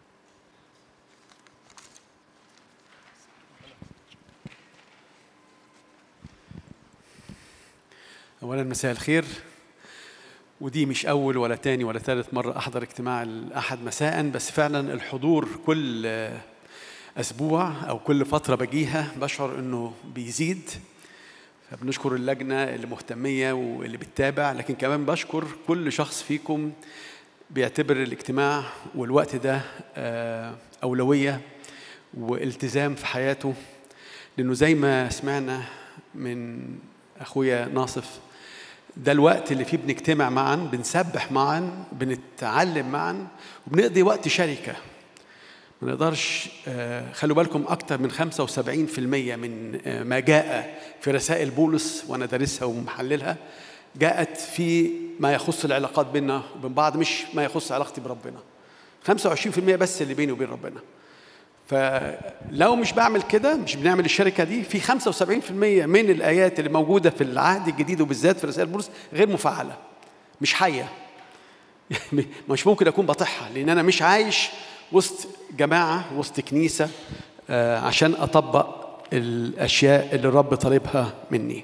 أولا مساء الخير ودي مش أول ولا تاني ولا ثالث مرة أحضر اجتماع الأحد مساء بس فعلا الحضور كل أسبوع أو كل فترة بجيها بشعر إنه بيزيد فبنشكر اللجنة اللي مهتمية واللي بتتابع لكن كمان بشكر كل شخص فيكم بيعتبر الاجتماع والوقت ده آه، أولوية والتزام في حياته لأنه زي ما سمعنا من أخويا ناصف ده الوقت اللي فيه بنجتمع معا بنسبح معا بنتعلم معا وبنقضي وقت شركة ما نقدرش آه، خلوا بالكم أكتر من 75% من آه، ما جاء في رسائل بولس وأنا دارسها ومحللها جاءت في ما يخص العلاقات بيننا وبين بعض مش ما يخص علاقتي بربنا 25% بس اللي بيني وبين ربنا فلو مش بعمل كده مش بنعمل الشركة دي في 75% من الآيات اللي موجودة في العهد الجديد وبالذات في رسائل بولس غير مفعلة مش حية مش ممكن أكون بطيحها لأن أنا مش عايش وسط جماعة وسط كنيسة آه، عشان أطبق الأشياء اللي الرب طالبها مني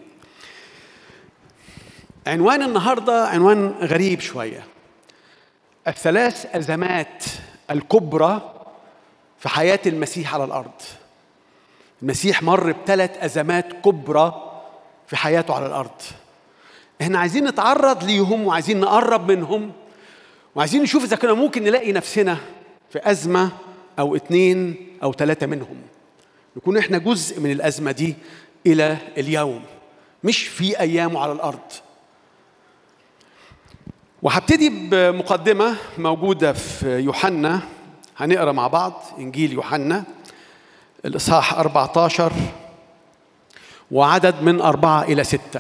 عنوان النهاردة عنوان غريب شوية الثلاث أزمات الكبرى في حياة المسيح على الأرض المسيح مر بثلاث أزمات كبرى في حياته على الأرض احنا عايزين نتعرض ليهم وعايزين نقرب منهم وعايزين نشوف اذا كنا ممكن نلاقي نفسنا في ازمه او اتنين او ثلاثه منهم نكون احنا جزء من الازمه دي الى اليوم مش في ايامه على الارض وهبتدي بمقدمه موجوده في يوحنا هنقرا مع بعض انجيل يوحنا الاصحاح 14 وعدد من أربعة إلى ستة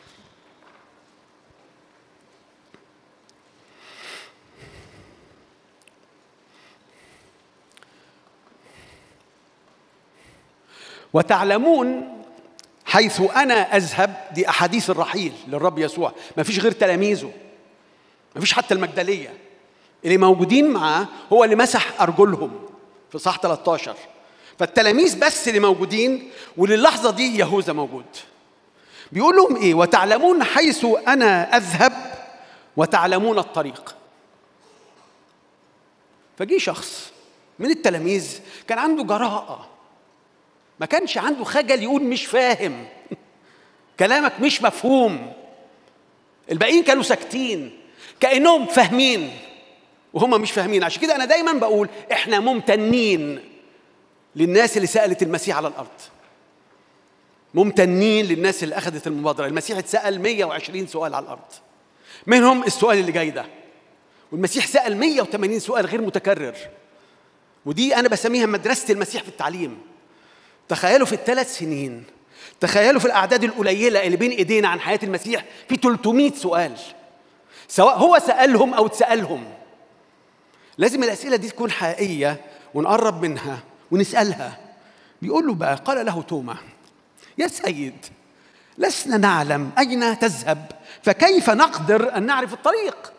وتعلمون حيث أنا أذهب دي أحاديث الرحيل للرب يسوع ما فيش غير تلاميذه ما فيش حتى المجدلية اللي موجودين معاه هو اللي مسح أرجلهم في صح 13 فالتلاميذ بس اللي موجودين وللحظة دي يهوذا موجود بيقول لهم إيه وتعلمون حيث أنا أذهب وتعلمون الطريق فجي شخص من التلاميذ كان عنده جراءة ما كانش عنده خجل يقول مش فاهم كلامك مش مفهوم الباقيين كانوا ساكتين كأنهم فاهمين وهم مش فاهمين عشان كده أنا دايما بقول إحنا ممتنين للناس اللي سألت المسيح على الأرض ممتنين للناس اللي أخذت المبادرة المسيح اتسأل 120 سؤال على الأرض منهم السؤال اللي جاي ده والمسيح سأل 180 سؤال غير متكرر ودي أنا بسميها مدرسة المسيح في التعليم تخيلوا في الثلاث سنين تخيلوا في الأعداد القليلة اللي بين إيدينا عن حياة المسيح في 300 سؤال سواء هو سألهم أو اتسألهم لازم الأسئلة دي تكون حقيقية ونقرب منها ونسألها بيقول له بقى قال له توما يا سيد لسنا نعلم أين تذهب فكيف نقدر أن نعرف الطريق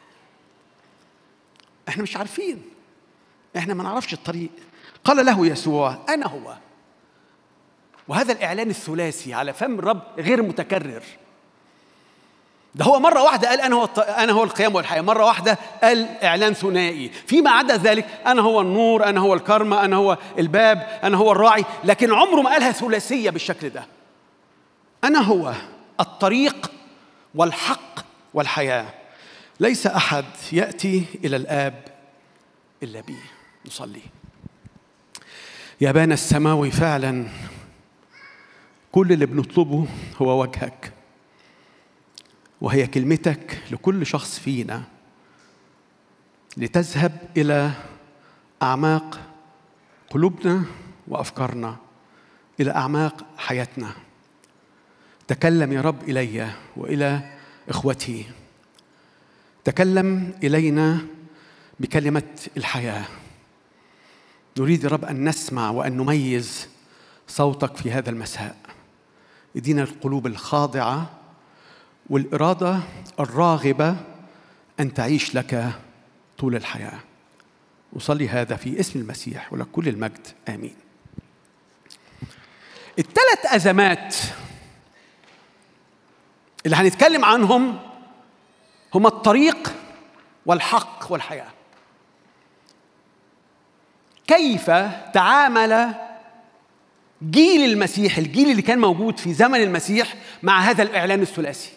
احنا مش عارفين احنا ما نعرفش الطريق قال له يسوع أنا هو وهذا الإعلان الثلاثي على فم الرب غير متكرر ده هو مرة واحدة قال أنا هو الط... أنا هو القيام والحياة، مرة واحدة قال إعلان ثنائي، فيما عدا ذلك أنا هو النور، أنا هو الكرمة، أنا هو الباب، أنا هو الراعي، لكن عمره ما قالها ثلاثية بالشكل ده. أنا هو الطريق والحق والحياة. ليس أحد يأتي إلى الآب إلا بي. نصلي. يا أبانا السماوي فعلا كل اللي بنطلبه هو وجهك. وهي كلمتك لكل شخص فينا لتذهب الى اعماق قلوبنا وافكارنا الى اعماق حياتنا تكلم يا رب الي والى اخوتي تكلم الينا بكلمه الحياه نريد يا رب ان نسمع وان نميز صوتك في هذا المساء ادينا القلوب الخاضعه والاراده الراغبه ان تعيش لك طول الحياه اصلي هذا في اسم المسيح ولك كل المجد امين الثلاث ازمات اللي هنتكلم عنهم هما الطريق والحق والحياه كيف تعامل جيل المسيح الجيل اللي كان موجود في زمن المسيح مع هذا الاعلان الثلاثي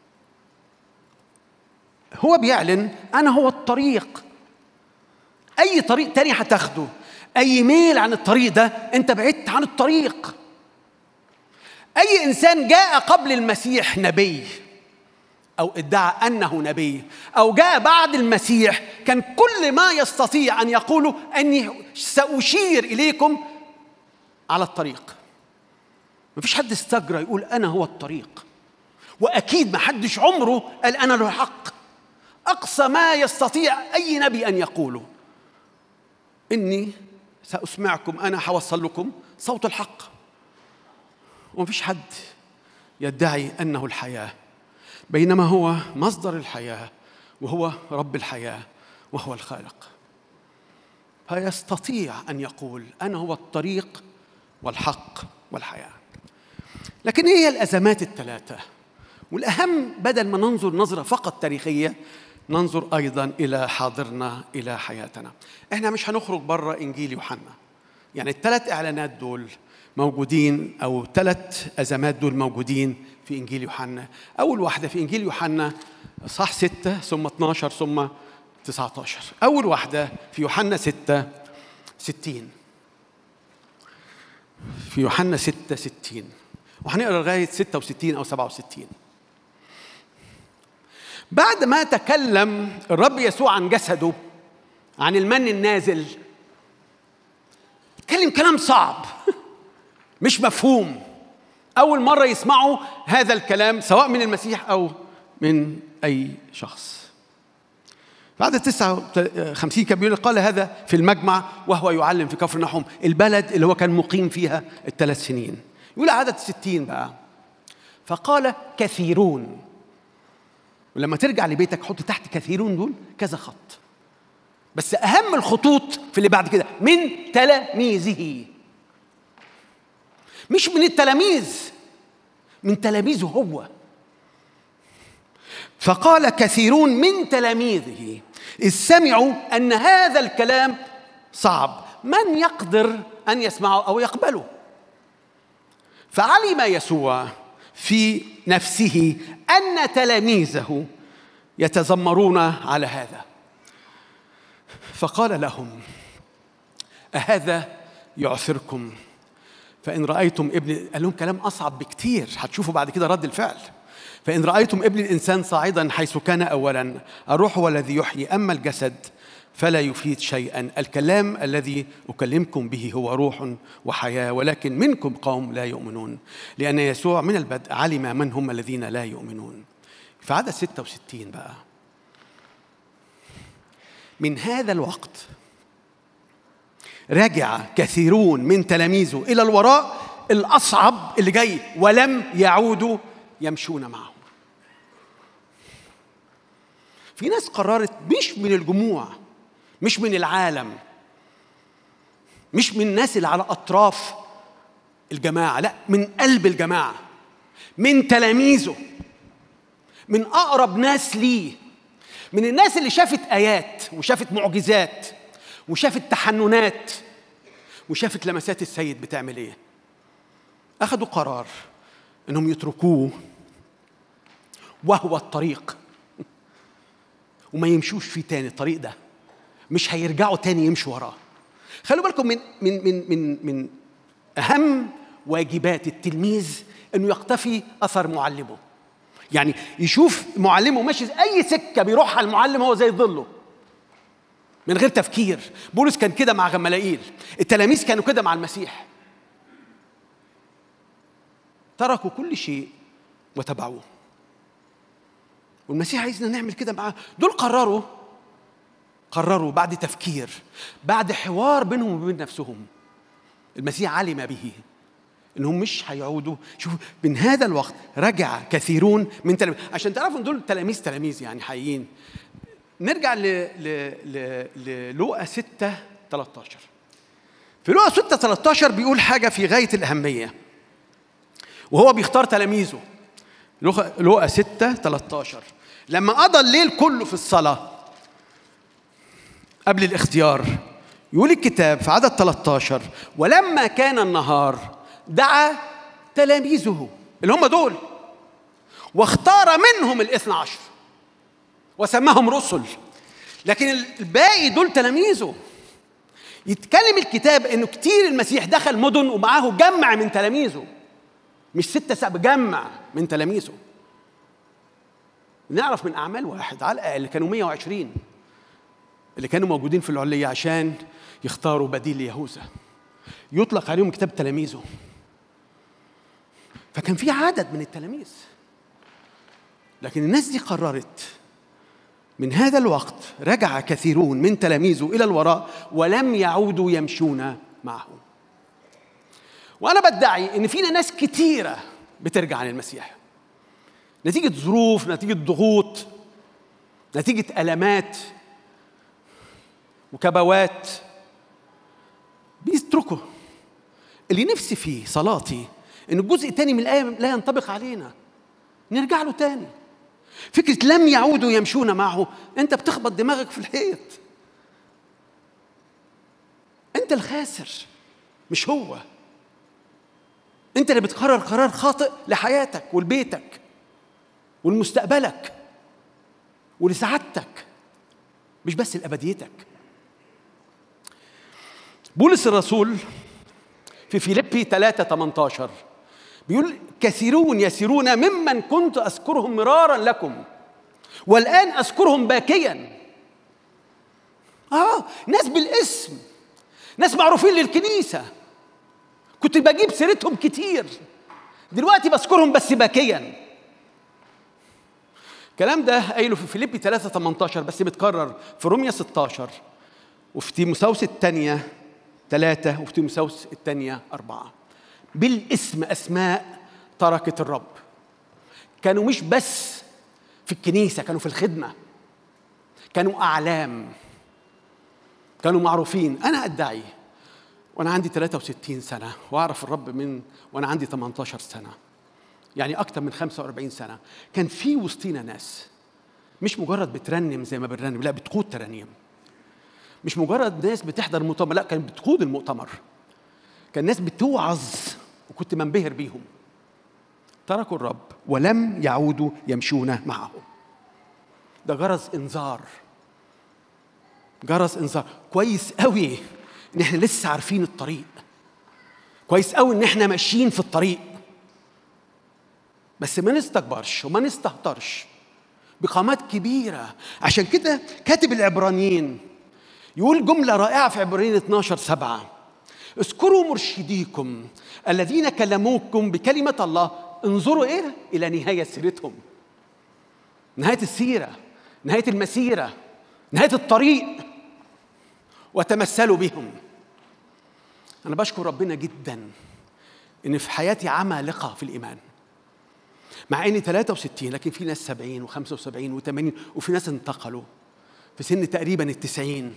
هو بيعلن انا هو الطريق اي طريق تاني هتاخده اي ميل عن الطريق ده انت بعدت عن الطريق اي انسان جاء قبل المسيح نبي او ادعى انه نبي او جاء بعد المسيح كان كل ما يستطيع ان يقوله اني ساشير اليكم على الطريق مفيش حد استجرى يقول انا هو الطريق واكيد ما حدش عمره قال انا له الحق اقصى ما يستطيع اي نبي ان يقوله اني ساسمعكم انا حوصل لكم صوت الحق ومفيش حد يدعي انه الحياه بينما هو مصدر الحياه وهو رب الحياه وهو الخالق فيستطيع ان يقول انا هو الطريق والحق والحياه لكن ايه هي الازمات الثلاثه والاهم بدل ما ننظر نظره فقط تاريخيه ننظر ايضا الى حاضرنا الى حياتنا احنا مش هنخرج بره انجيل يوحنا يعني الثلاث اعلانات دول موجودين او ثلاث ازمات دول موجودين في انجيل يوحنا اول واحده في انجيل يوحنا صح ستة ثم 12 ثم 19 أول واحدة في يوحنا 6 60 في يوحنا 6 60 وهنقرا لغاية 66 أو 67 بعد ما تكلم الرب يسوع عن جسده عن المن النازل اتكلم كلام صعب مش مفهوم أول مرة يسمعوا هذا الكلام سواء من المسيح أو من أي شخص بعد 59 كان بيقول قال هذا في المجمع وهو يعلم في كفر نحوم البلد اللي هو كان مقيم فيها الثلاث سنين يقول عدد 60 بقى فقال كثيرون ولما ترجع لبيتك حط تحت كثيرون دول كذا خط بس اهم الخطوط في اللي بعد كده من تلاميذه مش من التلاميذ من تلاميذه هو فقال كثيرون من تلاميذه إذ سمعوا أن هذا الكلام صعب من يقدر أن يسمعه أو يقبله فعلم يسوع في نفسه أن تلاميذه يتذمرون على هذا فقال لهم أهذا يعثركم فإن رأيتم ابن قال لهم كلام أصعب بكتير هتشوفوا بعد كده رد الفعل فإن رأيتم ابن الإنسان صاعدا حيث كان أولا الروح هو الذي يحيي أما الجسد فلا يفيد شيئا الكلام الذي أكلمكم به هو روح وحياة ولكن منكم قوم لا يؤمنون لأن يسوع من البدء علم من هم الذين لا يؤمنون في عدد 66 بقى من هذا الوقت رجع كثيرون من تلاميذه إلى الوراء الأصعب اللي جاي ولم يعودوا يمشون معه في ناس قررت مش من الجموع مش من العالم مش من الناس اللي على اطراف الجماعه لا من قلب الجماعه من تلاميذه من اقرب ناس ليه من الناس اللي شافت ايات وشافت معجزات وشافت تحننات وشافت لمسات السيد بتعمل ايه اخذوا قرار انهم يتركوه وهو الطريق وما يمشوش فيه تاني الطريق ده مش هيرجعوا تاني يمشوا وراه خلوا بالكم من من من من من اهم واجبات التلميذ انه يقتفي اثر معلمه يعني يشوف معلمه ماشي اي سكه بيروحها المعلم هو زي ظله من غير تفكير بولس كان كده مع غملائيل التلاميذ كانوا كده مع المسيح تركوا كل شيء وتبعوه والمسيح عايزنا نعمل كده معاه دول قرروا قرروا بعد تفكير بعد حوار بينهم وبين نفسهم المسيح علم به انهم مش هيعودوا شوفوا من هذا الوقت رجع كثيرون من تلاميذ عشان تعرفوا ان دول تلاميذ تلاميذ يعني حقيقيين نرجع ل ل ل للوقا 6 13 في لوقا 6 13 بيقول حاجه في غايه الاهميه وهو بيختار تلاميذه لوقا 6 13 لما قضى الليل كله في الصلاة قبل الاختيار يقول الكتاب في عدد 13 ولما كان النهار دعا تلاميذه اللي هم دول واختار منهم الاثنى عشر وسماهم رسل لكن الباقي دول تلاميذه يتكلم الكتاب انه كتير المسيح دخل مدن ومعاه جمع من تلاميذه مش ستة سبع جمع من تلاميذه نعرف من أعمال واحد على الأقل كانوا 120 اللي كانوا موجودين في العلية عشان يختاروا بديل يهوذا يطلق عليهم كتاب تلاميذه فكان في عدد من التلاميذ لكن الناس دي قررت من هذا الوقت رجع كثيرون من تلاميذه إلى الوراء ولم يعودوا يمشون معه وأنا بدعي إن فينا ناس كتيرة بترجع عن المسيح نتيجة ظروف نتيجة ضغوط نتيجة ألمات وكبوات بيتركوا اللي نفسي فيه صلاتي ان الجزء الثاني من الايه لا ينطبق علينا نرجع له تاني فكره لم يعودوا يمشون معه انت بتخبط دماغك في الحيط انت الخاسر مش هو انت اللي بتقرر قرار خاطئ لحياتك ولبيتك ولمستقبلك ولسعادتك مش بس لابديتك بولس الرسول في فيليبي 3 18 بيقول كثيرون يسيرون ممن كنت اذكرهم مرارا لكم والان اذكرهم باكيا اه ناس بالاسم ناس معروفين للكنيسه كنت بجيب سيرتهم كتير دلوقتي بذكرهم بس باكيا الكلام ده قايله في فيليبي 3 18 بس متكرر في روميا 16 وفي تيموساوس الثانية ثلاثة وفي تيموساوس الثانية أربعة بالاسم أسماء تركت الرب كانوا مش بس في الكنيسة كانوا في الخدمة كانوا أعلام كانوا معروفين أنا أدعي وأنا عندي 63 سنة وأعرف الرب من وأنا عندي 18 سنة يعني أكتر من 45 سنة كان في وسطينا ناس مش مجرد بترنم زي ما بنرنم لا بتقود ترانيم مش مجرد ناس بتحضر مؤتمر لا كانت بتقود المؤتمر كان ناس بتوعظ وكنت منبهر بيهم تركوا الرب ولم يعودوا يمشون معه ده جرس انذار جرس انذار كويس قوي ان احنا لسه عارفين الطريق كويس قوي ان احنا ماشيين في الطريق بس ما نستكبرش وما نستهترش بقامات كبيرة عشان كده كاتب العبرانيين يقول جملة رائعة في عبرانيين 12 سبعة اذكروا مرشديكم الذين كلموكم بكلمة الله انظروا ايه إلى نهاية سيرتهم نهاية السيرة نهاية المسيرة نهاية الطريق وتمثلوا بهم أنا بشكر ربنا جدا إن في حياتي عمالقة في الإيمان مع اني 63 لكن في ناس 70 و75 و80 وفي ناس انتقلوا في سن تقريبا التسعين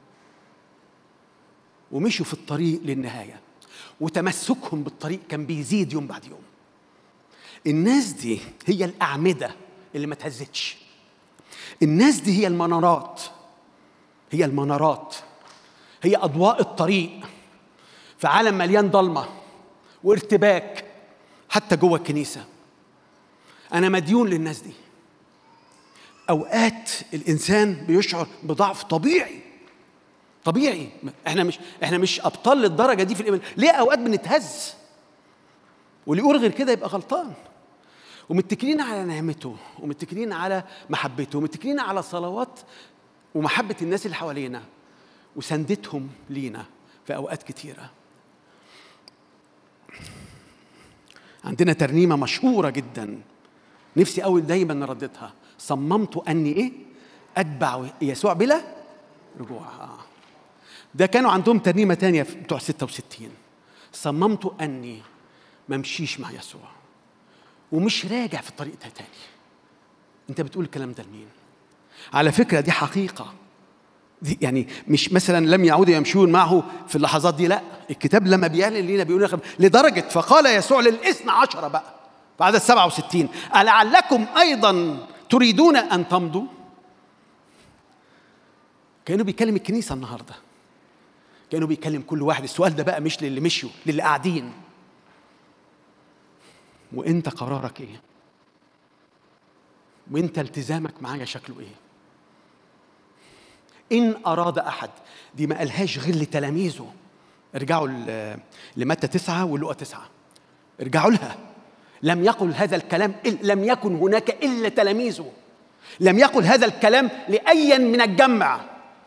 ومشوا في الطريق للنهاية وتمسكهم بالطريق كان بيزيد يوم بعد يوم الناس دي هي الأعمدة اللي ما تهزتش الناس دي هي المنارات هي المنارات هي أضواء الطريق في عالم مليان ضلمة وارتباك حتى جوه الكنيسه أنا مديون للناس دي أوقات الإنسان بيشعر بضعف طبيعي طبيعي احنا مش احنا مش ابطال للدرجه دي في الايمان ليه اوقات بنتهز واللي يقول غير كده يبقى غلطان ومتكلين على نعمته ومتكلين على محبته ومتكلين على صلوات ومحبه الناس اللي حوالينا وسندتهم لينا في اوقات كتيره عندنا ترنيمه مشهوره جدا نفسي قوي دايما نرددها صممت اني ايه اتبع يسوع بلا رجوع آه. ده كانوا عندهم ترنيمه تانية بتوع 66 صممت اني ما امشيش مع يسوع ومش راجع في الطريق ده تاني انت بتقول الكلام ده لمين على فكره دي حقيقه دي يعني مش مثلا لم يعودوا يمشون معه في اللحظات دي لا الكتاب لما بيعلن لنا بيقول لدرجه فقال يسوع للاثنى عشر بقى في عدد 67 ألعلكم أيضا تريدون أن تمضوا كانوا بيكلم الكنيسة النهاردة كانوا بيكلم كل واحد السؤال ده بقى مش للي مشوا للي قاعدين وانت قرارك ايه وانت التزامك معايا شكله ايه ان اراد احد دي ما قالهاش غير لتلاميذه ارجعوا لمتى تسعة ولقى تسعة ارجعوا لها لم يقل هذا الكلام لم يكن هناك الا تلاميذه لم يقل هذا الكلام لاي من الجمع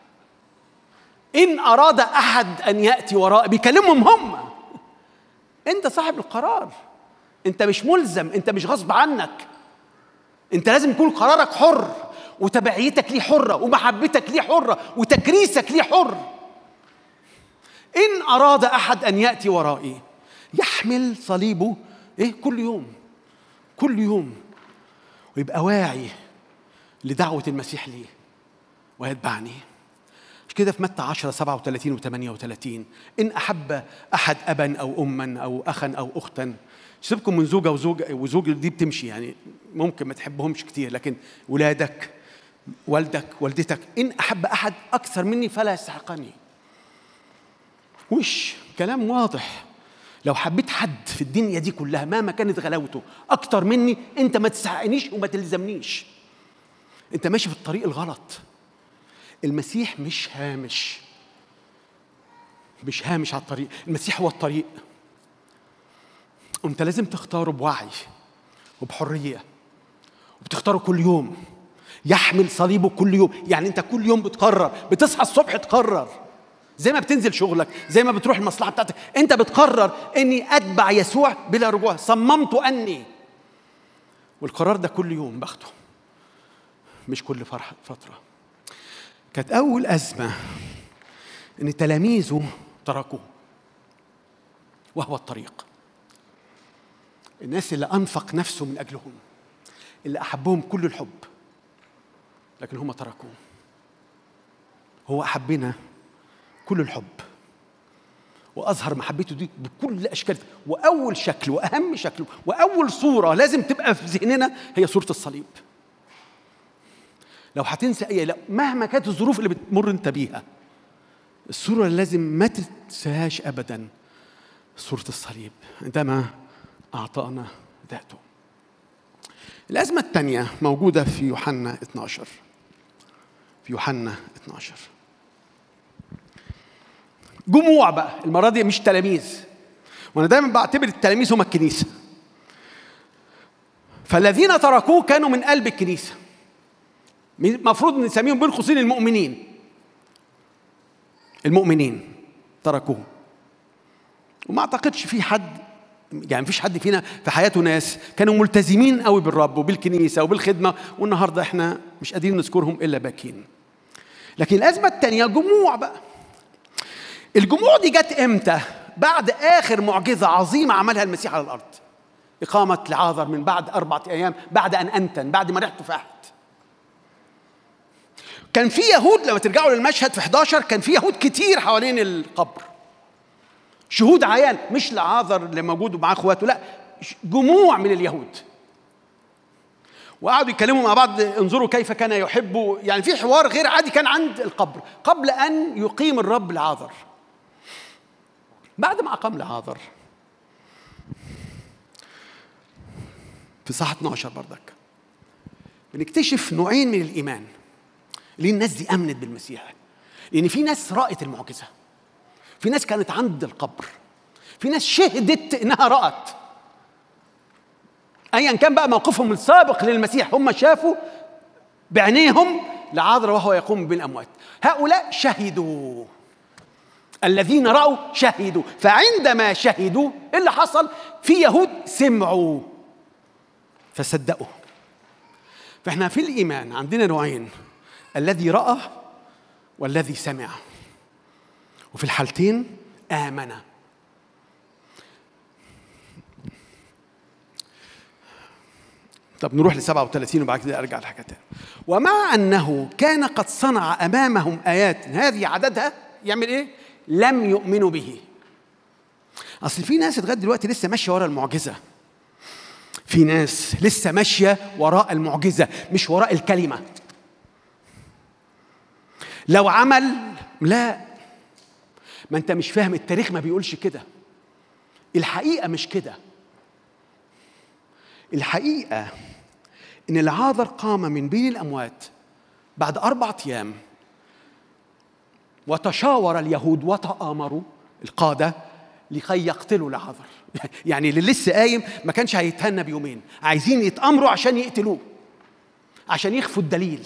ان اراد احد ان ياتي وراء بيكلمهم هم انت صاحب القرار انت مش ملزم انت مش غصب عنك انت لازم يكون قرارك حر وتبعيتك ليه حره ومحبتك ليه حره وتكريسك ليه حر ان اراد احد ان ياتي ورائي يحمل صليبه ايه كل يوم كل يوم ويبقى واعي لدعوة المسيح ليه ويتبعني مش كده في متى 10 37 و 38 إن أحب أحد أبا أو أما أو أخا أو أختا سيبكم من زوجة وزوج وزوج دي بتمشي يعني ممكن ما تحبهمش كتير لكن ولادك والدك والدتك إن أحب أحد أكثر مني فلا يستحقني وش كلام واضح لو حبيت حد في الدنيا دي كلها مهما كانت غلاوته اكتر مني انت ما تستحقنيش وما تلزمنيش انت ماشي في الطريق الغلط المسيح مش هامش مش هامش على الطريق المسيح هو الطريق انت لازم تختاره بوعي وبحريه وبتختاره كل يوم يحمل صليبه كل يوم يعني انت كل يوم بتقرر بتصحى الصبح تقرر زي ما بتنزل شغلك زي ما بتروح المصلحه بتاعتك انت بتقرر اني اتبع يسوع بلا رجوع صممت اني والقرار ده كل يوم باخده مش كل فرحة فترة كانت أول أزمة إن تلاميذه تركوه وهو الطريق الناس اللي أنفق نفسه من أجلهم اللي أحبهم كل الحب لكن هم تركوه هو أحبنا كل الحب واظهر محبته دي بكل اشكال واول شكل واهم شكل واول صوره لازم تبقى في ذهننا هي صوره الصليب لو هتنسى اي لا مهما كانت الظروف اللي بتمر انت بيها الصوره اللي لازم ما تنساهاش ابدا صوره الصليب عندما اعطانا ذاته الازمه الثانيه موجوده في يوحنا 12 في يوحنا 12 جموع بقى المره دي مش تلاميذ وانا دايما بعتبر التلاميذ هم الكنيسه فالذين تركوه كانوا من قلب الكنيسه المفروض نسميهم بين قوسين المؤمنين المؤمنين تركوه وما اعتقدش في حد يعني مفيش حد فينا في حياته ناس كانوا ملتزمين قوي بالرب وبالكنيسه وبالخدمه والنهارده احنا مش قادرين نذكرهم الا باكين لكن الازمه الثانيه جموع بقى الجموع دي جت امتى بعد اخر معجزه عظيمه عملها المسيح على الارض اقامه لعازر من بعد اربعه ايام بعد ان انتن بعد ما ريحته فاحت كان في يهود لما ترجعوا للمشهد في 11 كان في يهود كتير حوالين القبر شهود عيان مش لعازر اللي موجود ومعاه اخواته لا جموع من اليهود وقعدوا يتكلموا مع بعض انظروا كيف كان يحب يعني في حوار غير عادي كان عند القبر قبل ان يقيم الرب لعازر بعد ما اقام لعازر في صح 12 بردك بنكتشف نوعين من الايمان ليه الناس دي امنت بالمسيح لان في ناس رأت المعجزه في ناس كانت عند القبر في ناس شهدت انها رأت ايا كان بقى موقفهم السابق للمسيح هم شافوا بعينيهم لعذر وهو يقوم بالاموات هؤلاء شهدوا الذين راوا شهدوا فعندما شهدوا إيه اللي حصل في يهود سمعوا فصدقوا فاحنا في الايمان عندنا نوعين الذي راى والذي سمع وفي الحالتين امن طب نروح ل 37 وبعد كده ارجع لحاجه تاني ومع انه كان قد صنع امامهم ايات هذه عددها يعمل ايه؟ لم يؤمنوا به اصل في ناس لغايه دلوقتي لسه ماشيه ورا المعجزه في ناس لسه ماشيه وراء المعجزه مش وراء الكلمه لو عمل لا ما انت مش فاهم التاريخ ما بيقولش كده الحقيقه مش كده الحقيقه ان العاذر قام من بين الاموات بعد اربعه ايام وتشاور اليهود وتآمروا القادة لكي يقتلوا العذر يعني اللي لسه قايم ما كانش هيتهنى بيومين عايزين يتأمروا عشان يقتلوه عشان يخفوا الدليل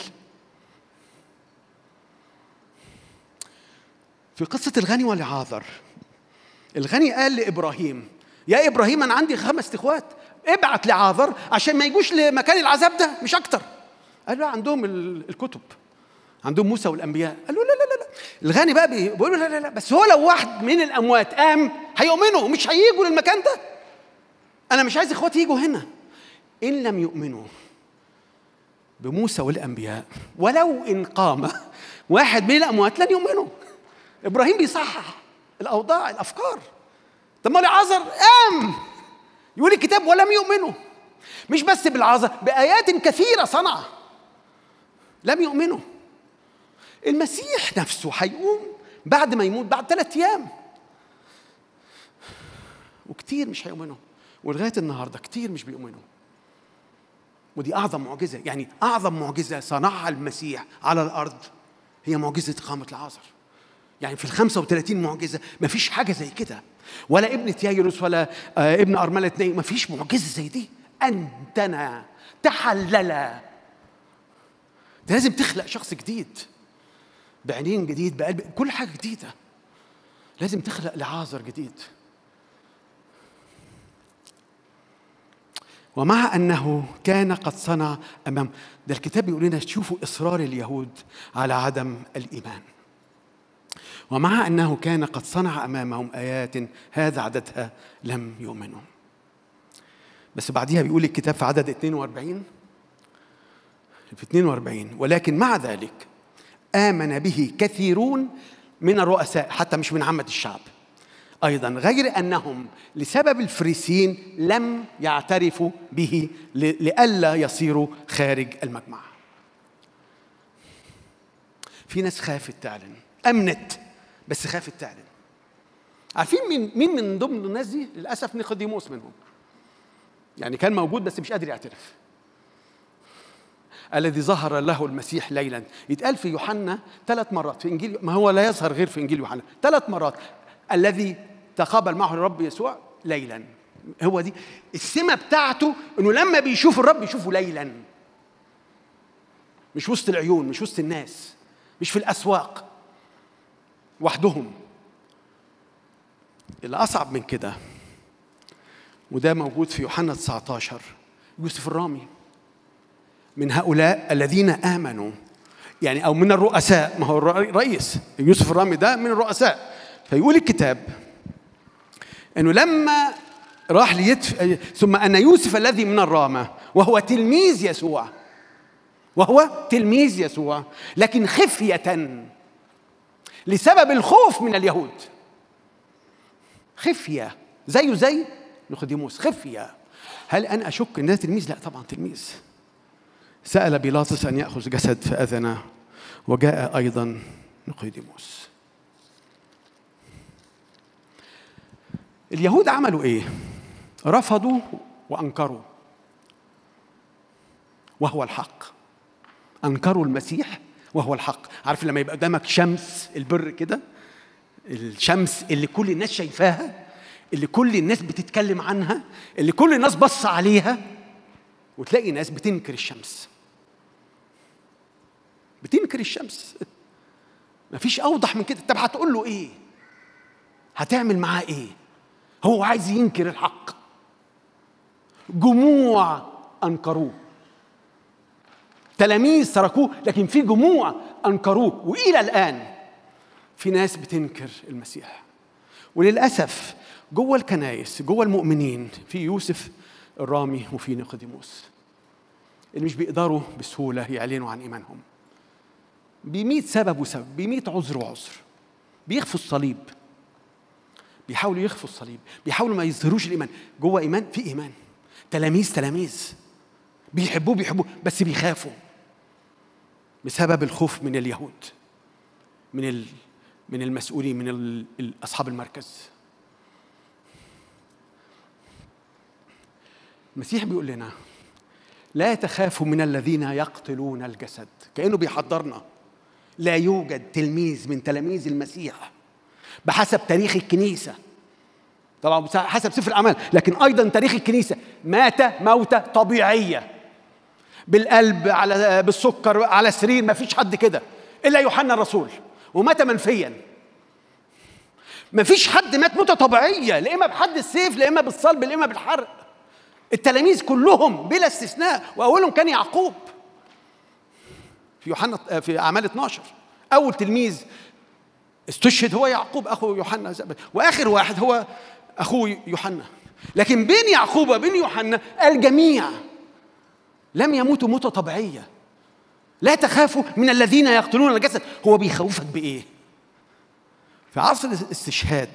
في قصة الغني والعاذر الغني قال لإبراهيم يا إبراهيم أنا عندي خمس إخوات ابعت لعاذر عشان ما يجوش لمكان العذاب ده مش أكتر قال له عندهم الكتب عندهم موسى والانبياء قالوا لا لا لا لا الغني بقى بيقول لا لا لا بس هو لو واحد من الاموات قام هيؤمنوا مش هيجوا للمكان ده انا مش عايز اخواتي يجوا هنا ان لم يؤمنوا بموسى والانبياء ولو ان قام واحد من الاموات لن يؤمنوا ابراهيم بيصحح الاوضاع الافكار طب ما العذر قام يقول الكتاب ولم يؤمنوا مش بس بالعذر بايات كثيره صنع لم يؤمنوا المسيح نفسه هيقوم بعد ما يموت بعد ثلاث ايام وكتير مش هيؤمنوا ولغايه النهارده كتير مش بيؤمنوا ودي اعظم معجزه يعني اعظم معجزه صنعها المسيح على الارض هي معجزة إقامة العازر يعني في ال 35 معجزة ما فيش حاجة زي كده ولا ابنة يايروس ولا آه ابن أرملة اتنين ما فيش معجزة زي دي أنتنا تحلل ده لازم تخلق شخص جديد بعينين جديد بقلب كل حاجة جديدة لازم تخلق لعازر جديد ومع انه كان قد صنع امام ده الكتاب بيقول لنا شوفوا اصرار اليهود على عدم الايمان ومع انه كان قد صنع امامهم ايات هذا عددها لم يؤمنوا بس بعديها بيقول الكتاب في عدد 42 في 42 ولكن مع ذلك آمن به كثيرون من الرؤساء حتى مش من عامة الشعب أيضا غير أنهم لسبب الفريسين لم يعترفوا به لئلا يصيروا خارج المجمع في ناس خافت تعلن أمنت بس خافت تعلن عارفين مين مين من ضمن الناس دي للأسف نيقوديموس منهم يعني كان موجود بس مش قادر يعترف الذي ظهر له المسيح ليلا يتقال في يوحنا ثلاث مرات في انجيل ما هو لا يظهر غير في انجيل يوحنا ثلاث مرات الذي تقابل معه الرب يسوع ليلا هو دي السمة بتاعته انه لما بيشوف الرب يشوفه ليلا مش وسط العيون مش وسط الناس مش في الاسواق وحدهم اللي اصعب من كده وده موجود في يوحنا 19 يوسف الرامي من هؤلاء الذين امنوا يعني او من الرؤساء ما هو الرئيس يوسف الرامي ده من الرؤساء فيقول الكتاب انه لما راح ليدفع ثم ان يوسف الذي من الرامه وهو تلميذ يسوع وهو تلميذ يسوع لكن خفيه لسبب الخوف من اليهود خفيه زيه زي نيقوديموس خفيه هل انا اشك ان ده تلميذ؟ لا طبعا تلميذ سأل بيلاطس أن يأخذ جسد فأذن وجاء أيضا نقيديموس اليهود عملوا إيه؟ رفضوا وأنكروا وهو الحق أنكروا المسيح وهو الحق عارف لما يبقى قدامك شمس البر كده الشمس اللي كل الناس شايفاها اللي كل الناس بتتكلم عنها اللي كل الناس بص عليها وتلاقي ناس بتنكر الشمس بتنكر الشمس مفيش اوضح من كده طب هتقول له ايه هتعمل معاه ايه هو عايز ينكر الحق جموع انكروه تلاميذ تركوه لكن في جموع انكروه والى الان في ناس بتنكر المسيح وللاسف جوه الكنايس جوه المؤمنين في يوسف الرامي وفي نيقوديموس اللي مش بيقدروا بسهوله يعلنوا عن ايمانهم بميت سبب وسبب بميت عذر وعذر بيخفوا الصليب بيحاولوا يخفوا الصليب بيحاولوا ما يظهروش الايمان جوه ايمان في ايمان تلاميذ تلاميذ بيحبوه بيحبوه بس بيخافوا بسبب الخوف من اليهود من ال من المسؤولين من ال اصحاب المركز المسيح بيقول لنا لا تخافوا من الذين يقتلون الجسد كانه بيحضرنا لا يوجد تلميذ من تلاميذ المسيح بحسب تاريخ الكنيسه طبعا حسب سفر الاعمال لكن ايضا تاريخ الكنيسه مات موته طبيعيه بالقلب على بالسكر على السرير ما فيش حد كده الا يوحنا الرسول ومات منفيا ما فيش حد مات موته طبيعيه لا اما بحد السيف لا اما بالصلب لا اما بالحرق التلاميذ كلهم بلا استثناء واولهم كان يعقوب في يوحنا في اعمال 12 اول تلميذ استشهد هو يعقوب اخو يوحنا واخر واحد هو اخوه يوحنا لكن بين يعقوب وبين يوحنا الجميع لم يموتوا موته طبيعيه لا تخافوا من الذين يقتلون الجسد هو بيخوفك بايه في عصر الاستشهاد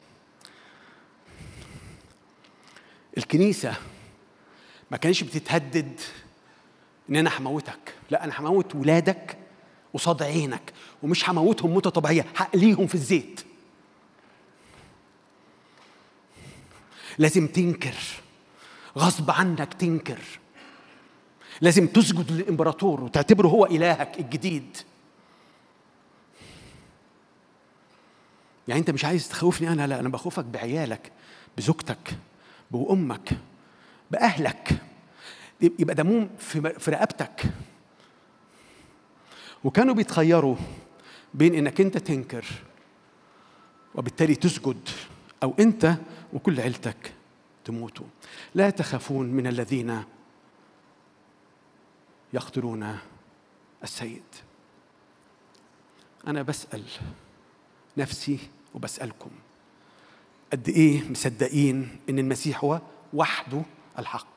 الكنيسه ما كانش بتتهدد ان انا هموتك لا انا هموت ولادك قصاد عينك ومش هموتهم موته طبيعيه هقليهم في الزيت لازم تنكر غصب عنك تنكر لازم تسجد للامبراطور وتعتبره هو الهك الجديد يعني انت مش عايز تخوفني انا لا انا بخوفك بعيالك بزوجتك بامك باهلك يبقى دمهم في في رقبتك وكانوا بيتخيروا بين انك انت تنكر وبالتالي تسجد او انت وكل عيلتك تموتوا لا تخافون من الذين يقتلون السيد انا بسال نفسي وبسالكم قد ايه مصدقين ان المسيح هو وحده الحق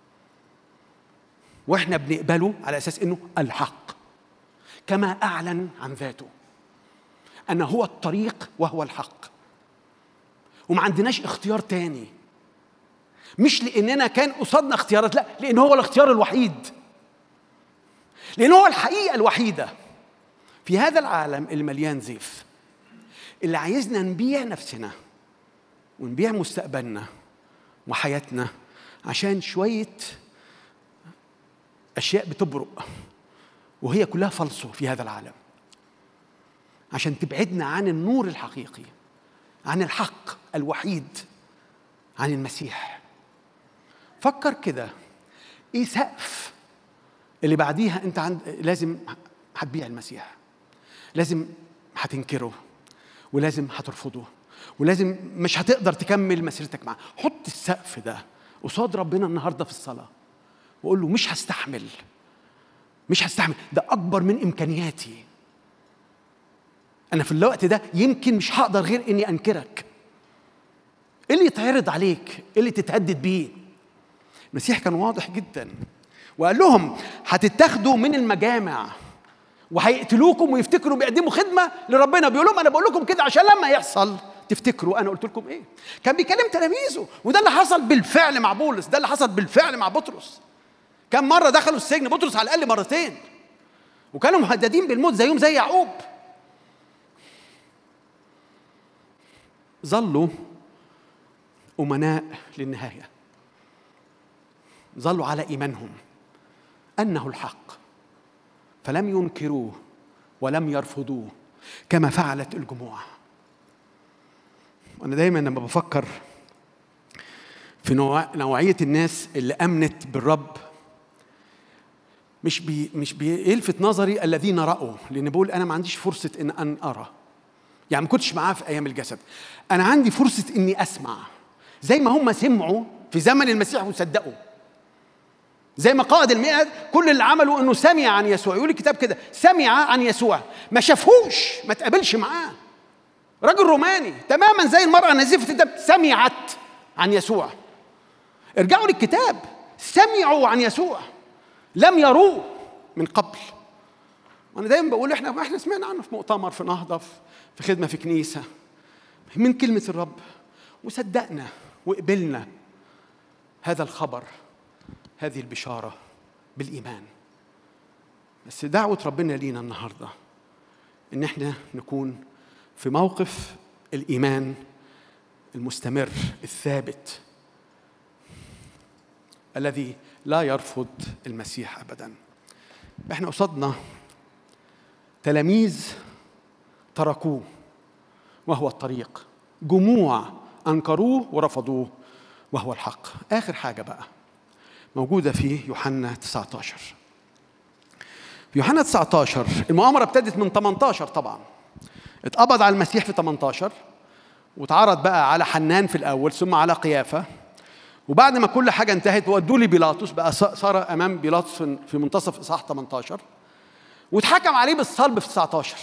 واحنا بنقبله على اساس انه الحق كما اعلن عن ذاته ان هو الطريق وهو الحق وما عندناش اختيار تاني مش لاننا كان قصادنا اختيارات لا لان هو الاختيار الوحيد لان هو الحقيقه الوحيده في هذا العالم اللي مليان زيف اللي عايزنا نبيع نفسنا ونبيع مستقبلنا وحياتنا عشان شويه اشياء بتبرق وهي كلها فلسو في هذا العالم عشان تبعدنا عن النور الحقيقي عن الحق الوحيد عن المسيح فكر كده ايه سقف اللي بعديها انت عند لازم هتبيع المسيح لازم هتنكره ولازم هترفضه ولازم مش هتقدر تكمل مسيرتك معاه حط السقف ده قصاد ربنا النهارده في الصلاه وقول له مش هستحمل مش هستحمل ده اكبر من امكانياتي انا في الوقت ده يمكن مش هقدر غير اني انكرك ايه اللي يتعرض عليك ايه اللي تتهدد بيه المسيح كان واضح جدا وقال لهم هتتاخدوا من المجامع وهيقتلوكم ويفتكروا بيقدموا خدمه لربنا بيقول لهم انا بقول لكم كده عشان لما يحصل تفتكروا انا قلت لكم ايه كان بيكلم تلاميذه وده اللي حصل بالفعل مع بولس ده اللي حصل بالفعل مع بطرس كم مره دخلوا السجن بطرس على الاقل مرتين وكانوا مهددين بالموت زيهم زي يعقوب ظلوا امناء للنهايه ظلوا على ايمانهم انه الحق فلم ينكروه ولم يرفضوه كما فعلت الجموع وانا دايما لما بفكر في نوع نوعيه الناس اللي امنت بالرب مش بي مش بيلفت نظري الذين راوا لان بقول انا ما عنديش فرصه ان ان ارى يعني ما كنتش معاه في ايام الجسد انا عندي فرصه اني اسمع زي ما هم سمعوا في زمن المسيح وصدقوا زي ما قائد المئة كل اللي عملوا انه سمع عن يسوع يقول الكتاب كده سمع عن يسوع ما شافهوش ما تقابلش معاه راجل روماني تماما زي المرأة نزيفة الدم سمعت عن يسوع ارجعوا للكتاب سمعوا عن يسوع لم يروه من قبل وانا دايما بقول احنا احنا سمعنا عنه في مؤتمر في نهضه في خدمه في كنيسه من كلمه الرب وصدقنا وقبلنا هذا الخبر هذه البشاره بالايمان بس دعوه ربنا لينا النهارده ان احنا نكون في موقف الايمان المستمر الثابت الذي لا يرفض المسيح ابدا احنا قصادنا تلاميذ تركوه وهو الطريق جموع انكروه ورفضوه وهو الحق اخر حاجه بقى موجوده في يوحنا 19 في يوحنا 19 المؤامره ابتدت من 18 طبعا اتقبض على المسيح في 18 واتعرض بقى على حنان في الاول ثم على قيافه وبعد ما كل حاجه انتهت ودوا لي بيلاطس بقى صار امام بيلاطس في منتصف اصحاح 18 واتحكم عليه بالصلب في 19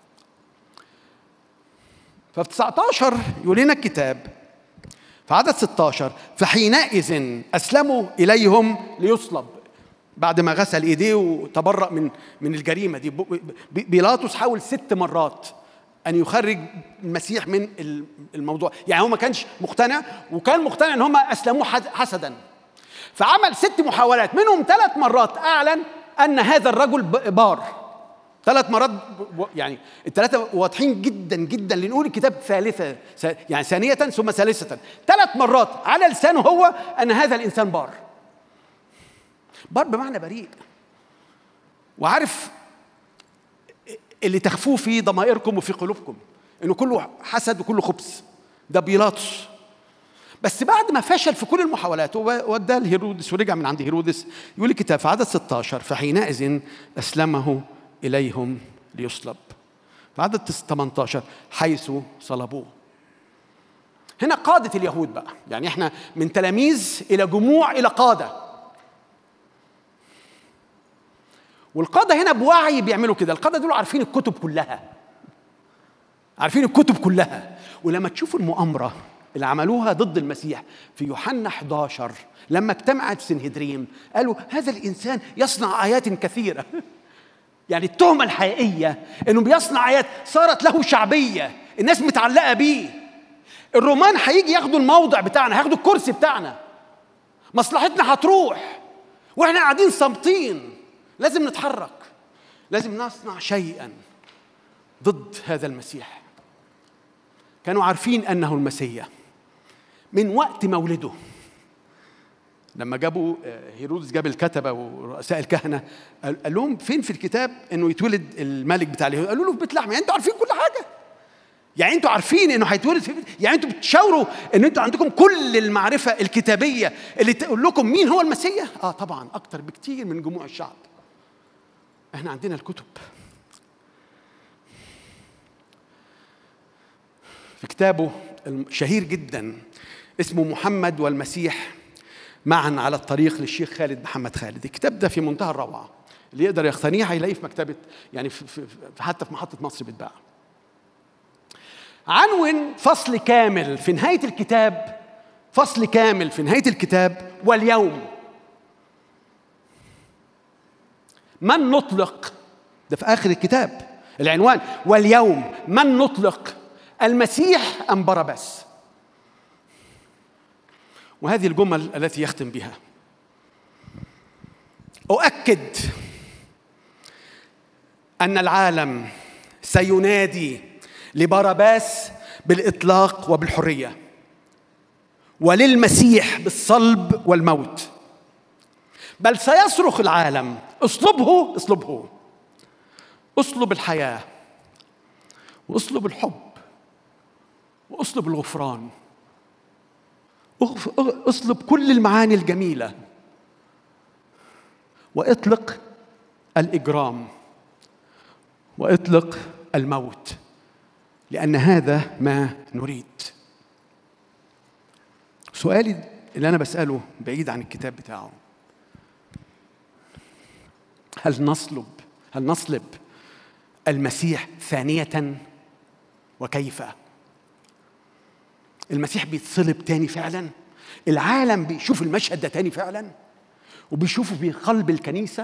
ففي 19 يقول لنا الكتاب في عدد 16 فحينئذ اسلموا اليهم ليصلب بعد ما غسل ايديه وتبرأ من من الجريمه دي بيلاطس حاول ست مرات ان يخرج المسيح من الموضوع يعني هو ما كانش مقتنع وكان مقتنع ان هم اسلموه حسدا فعمل ست محاولات منهم ثلاث مرات اعلن ان هذا الرجل بار ثلاث مرات يعني الثلاثه واضحين جدا جدا لنقول الكتاب ثالثه يعني ثانيه ثم ثالثه ثلاث مرات على لسانه هو ان هذا الانسان بار بار بمعنى بريء وعارف اللي تخفوه في ضمائركم وفي قلوبكم انه كله حسد وكله خبث ده بيلاطس بس بعد ما فشل في كل المحاولات وداه لهيرودس ورجع من عند هيرودس يقول الكتاب في عدد 16 فحينئذ اسلمه اليهم ليصلب في عدد 18 حيث صلبوه هنا قادة اليهود بقى يعني احنا من تلاميذ إلى جموع إلى قادة والقادة هنا بوعي بيعملوا كده القادة دول عارفين الكتب كلها عارفين الكتب كلها ولما تشوفوا المؤامرة اللي عملوها ضد المسيح في يوحنا 11 لما اجتمعت سنهدريم قالوا هذا الإنسان يصنع آيات كثيرة يعني التهمة الحقيقية إنه بيصنع آيات صارت له شعبية الناس متعلقة بيه الرومان هيجي ياخدوا الموضع بتاعنا هياخدوا الكرسي بتاعنا مصلحتنا هتروح واحنا قاعدين صامتين لازم نتحرك لازم نصنع شيئا ضد هذا المسيح كانوا عارفين انه المسيح من وقت مولده لما جابوا هيرودس جاب الكتبه ورؤساء الكهنه قال لهم فين في الكتاب انه يتولد الملك بتاع اليهود قالوا له في بيت لحم يعني انتوا عارفين كل حاجه يعني انتوا عارفين انه هيتولد في بيت يعني انتوا بتشاوروا ان انتوا عندكم كل المعرفه الكتابيه اللي تقول لكم مين هو المسيح اه طبعا اكتر بكتير من جموع الشعب احنا عندنا الكتب في كتابه الشهير جدا اسمه محمد والمسيح معا على الطريق للشيخ خالد محمد خالد الكتاب ده في منتهى الروعه اللي يقدر يقتنيه هيلاقيه في مكتبه يعني في في في حتى في محطه مصر بيتباع عنون فصل كامل في نهايه الكتاب فصل كامل في نهايه الكتاب واليوم من نطلق ده في اخر الكتاب العنوان واليوم من نطلق المسيح ام باراباس وهذه الجمل التي يختم بها اؤكد ان العالم سينادي لباراباس بالاطلاق وبالحريه وللمسيح بالصلب والموت بل سيصرخ العالم اصلبه اصلبه اصلب الحياه واصلب الحب واصلب الغفران اصلب كل المعاني الجميله واطلق الاجرام واطلق الموت لان هذا ما نريد سؤالي اللي انا بساله بعيد عن الكتاب بتاعه هل نصلب هل نصلب المسيح ثانيه وكيف المسيح بيتصلب تاني فعلا العالم بيشوف المشهد ده تاني فعلا وبيشوفه في قلب الكنيسة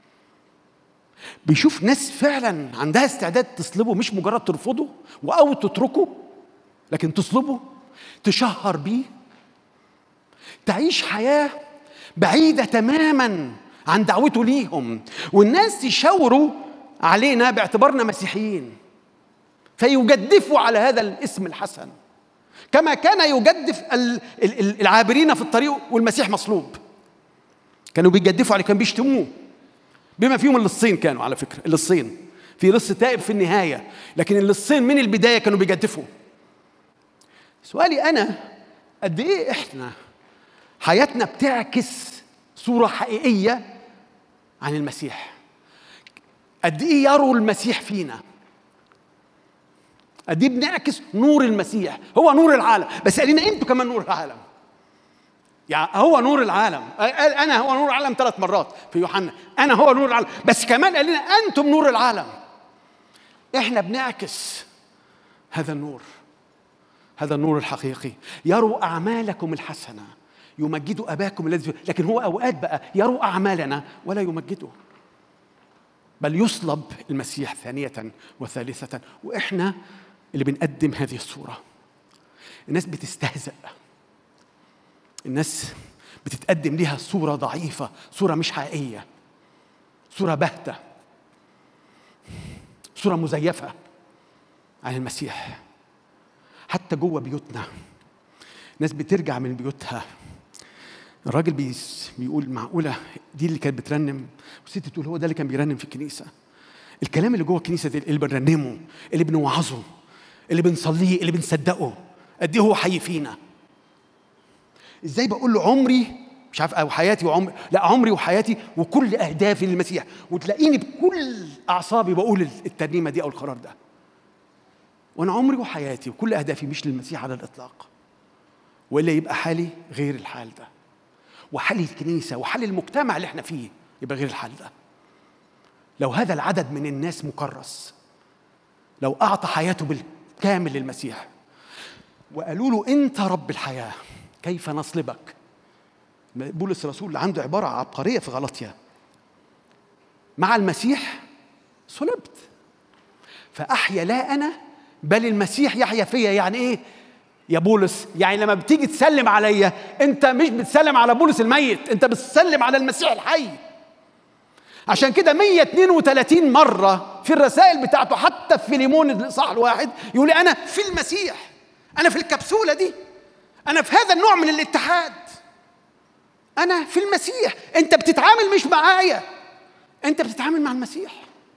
بيشوف ناس فعلا عندها استعداد تصلبه مش مجرد ترفضه أو تتركه لكن تصلبه تشهر بيه تعيش حياة بعيدة تماما عن دعوته ليهم والناس يشاوروا علينا باعتبارنا مسيحيين فيجدفوا على هذا الاسم الحسن كما كان يجدف العابرين في الطريق والمسيح مصلوب كانوا بيجدفوا عليه كانوا بيشتموه بما فيهم اللصين كانوا على فكره اللصين في لص تائب في النهايه لكن اللصين من البدايه كانوا بيجدفوا سؤالي انا قد ايه احنا حياتنا بتعكس صوره حقيقيه عن المسيح قد ايه يروا المسيح فينا قد ايه بنعكس نور المسيح هو نور العالم بس قال لنا انتوا كمان نور العالم يعني هو نور العالم قال انا هو نور العالم ثلاث مرات في يوحنا انا هو نور العالم بس كمان قال لنا انتم نور العالم احنا بنعكس هذا النور هذا النور الحقيقي يروا اعمالكم الحسنه يمجدوا اباكم الذي لكن هو اوقات بقى يروا اعمالنا ولا يمجدوا بل يصلب المسيح ثانيه وثالثه واحنا اللي بنقدم هذه الصورة الناس بتستهزأ الناس بتتقدم لها صورة ضعيفة صورة مش حقيقية صورة باهتة صورة مزيفة عن المسيح حتى جوه بيوتنا ناس بترجع من بيوتها الراجل بيس بيقول معقولة دي اللي كانت بترنم والست تقول هو ده اللي كان بيرنم في الكنيسة الكلام اللي جوه الكنيسة دي اللي بنرنمه اللي بنوعظه اللي بنصليه اللي بنصدقه قد ايه هو حي فينا ازاي بقول له عمري مش عارف او حياتي وعمري لا عمري وحياتي وكل اهدافي للمسيح وتلاقيني بكل اعصابي بقول الترنيمه دي او القرار ده وانا عمري وحياتي وكل اهدافي مش للمسيح على الاطلاق والا يبقى حالي غير الحال ده وحال الكنيسه وحال المجتمع اللي احنا فيه يبقى غير الحال ده لو هذا العدد من الناس مكرس لو اعطى حياته بالكامل للمسيح وقالوا له انت رب الحياه كيف نصلبك بولس الرسول عنده عباره عبقريه في غلطيا مع المسيح صلبت فاحيا لا انا بل المسيح يحيا فيا يعني ايه يا بولس يعني لما بتيجي تسلم عليا انت مش بتسلم على بولس الميت انت بتسلم على المسيح الحي عشان كده 132 مرة في الرسائل بتاعته حتى في فيليمون الإصحاح الواحد يقول لي أنا في المسيح أنا في الكبسولة دي أنا في هذا النوع من الاتحاد أنا في المسيح أنت بتتعامل مش معايا أنت بتتعامل مع المسيح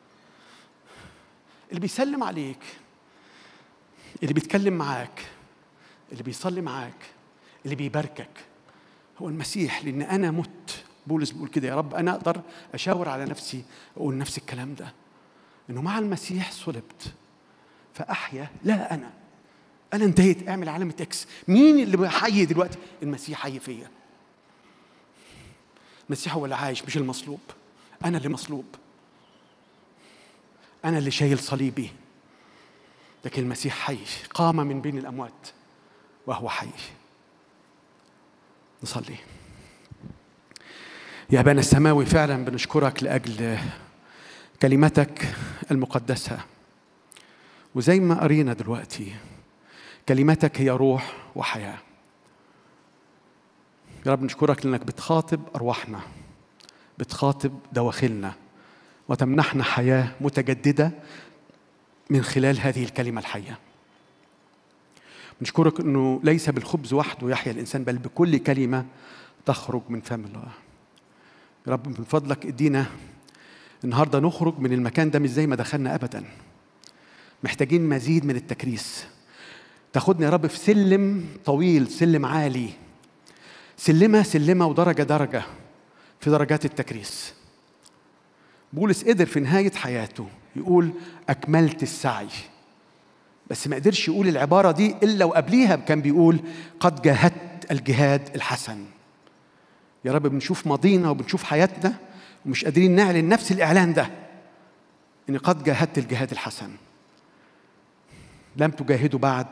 اللي بيسلم عليك اللي بيتكلم معاك اللي بيصلي معاك اللي بيباركك هو المسيح لأن أنا مت بولس بيقول كده يا رب أنا أقدر أشاور على نفسي أقول نفس الكلام ده إنه مع المسيح صلبت فأحيا لا أنا أنا انتهيت اعمل علامة إكس مين اللي حي دلوقتي المسيح حي فيا المسيح هو اللي عايش مش المصلوب أنا اللي مصلوب أنا اللي شايل صليبي لكن المسيح حي قام من بين الأموات وهو حي نصلي يا أبانا السماوي فعلا بنشكرك لأجل كلمتك المقدسة وزي ما قرينا دلوقتي كلمتك هي روح وحياة يا رب نشكرك لأنك بتخاطب أرواحنا بتخاطب دواخلنا وتمنحنا حياة متجددة من خلال هذه الكلمة الحية نشكرك أنه ليس بالخبز وحده يحيا الإنسان بل بكل كلمة تخرج من فم الله يا رب من فضلك ادينا النهارده نخرج من المكان ده مش زي ما دخلنا ابدا محتاجين مزيد من التكريس تاخدنا يا رب في سلم طويل سلم عالي سلمه سلمه ودرجه درجه في درجات التكريس بولس قدر في نهايه حياته يقول اكملت السعي بس ما قدرش يقول العباره دي الا وقبليها كان بيقول قد جاهدت الجهاد الحسن يا رب بنشوف ماضينا وبنشوف حياتنا ومش قادرين نعلن نفس الاعلان ده اني قد جاهدت الجهاد الحسن لم تجاهدوا بعد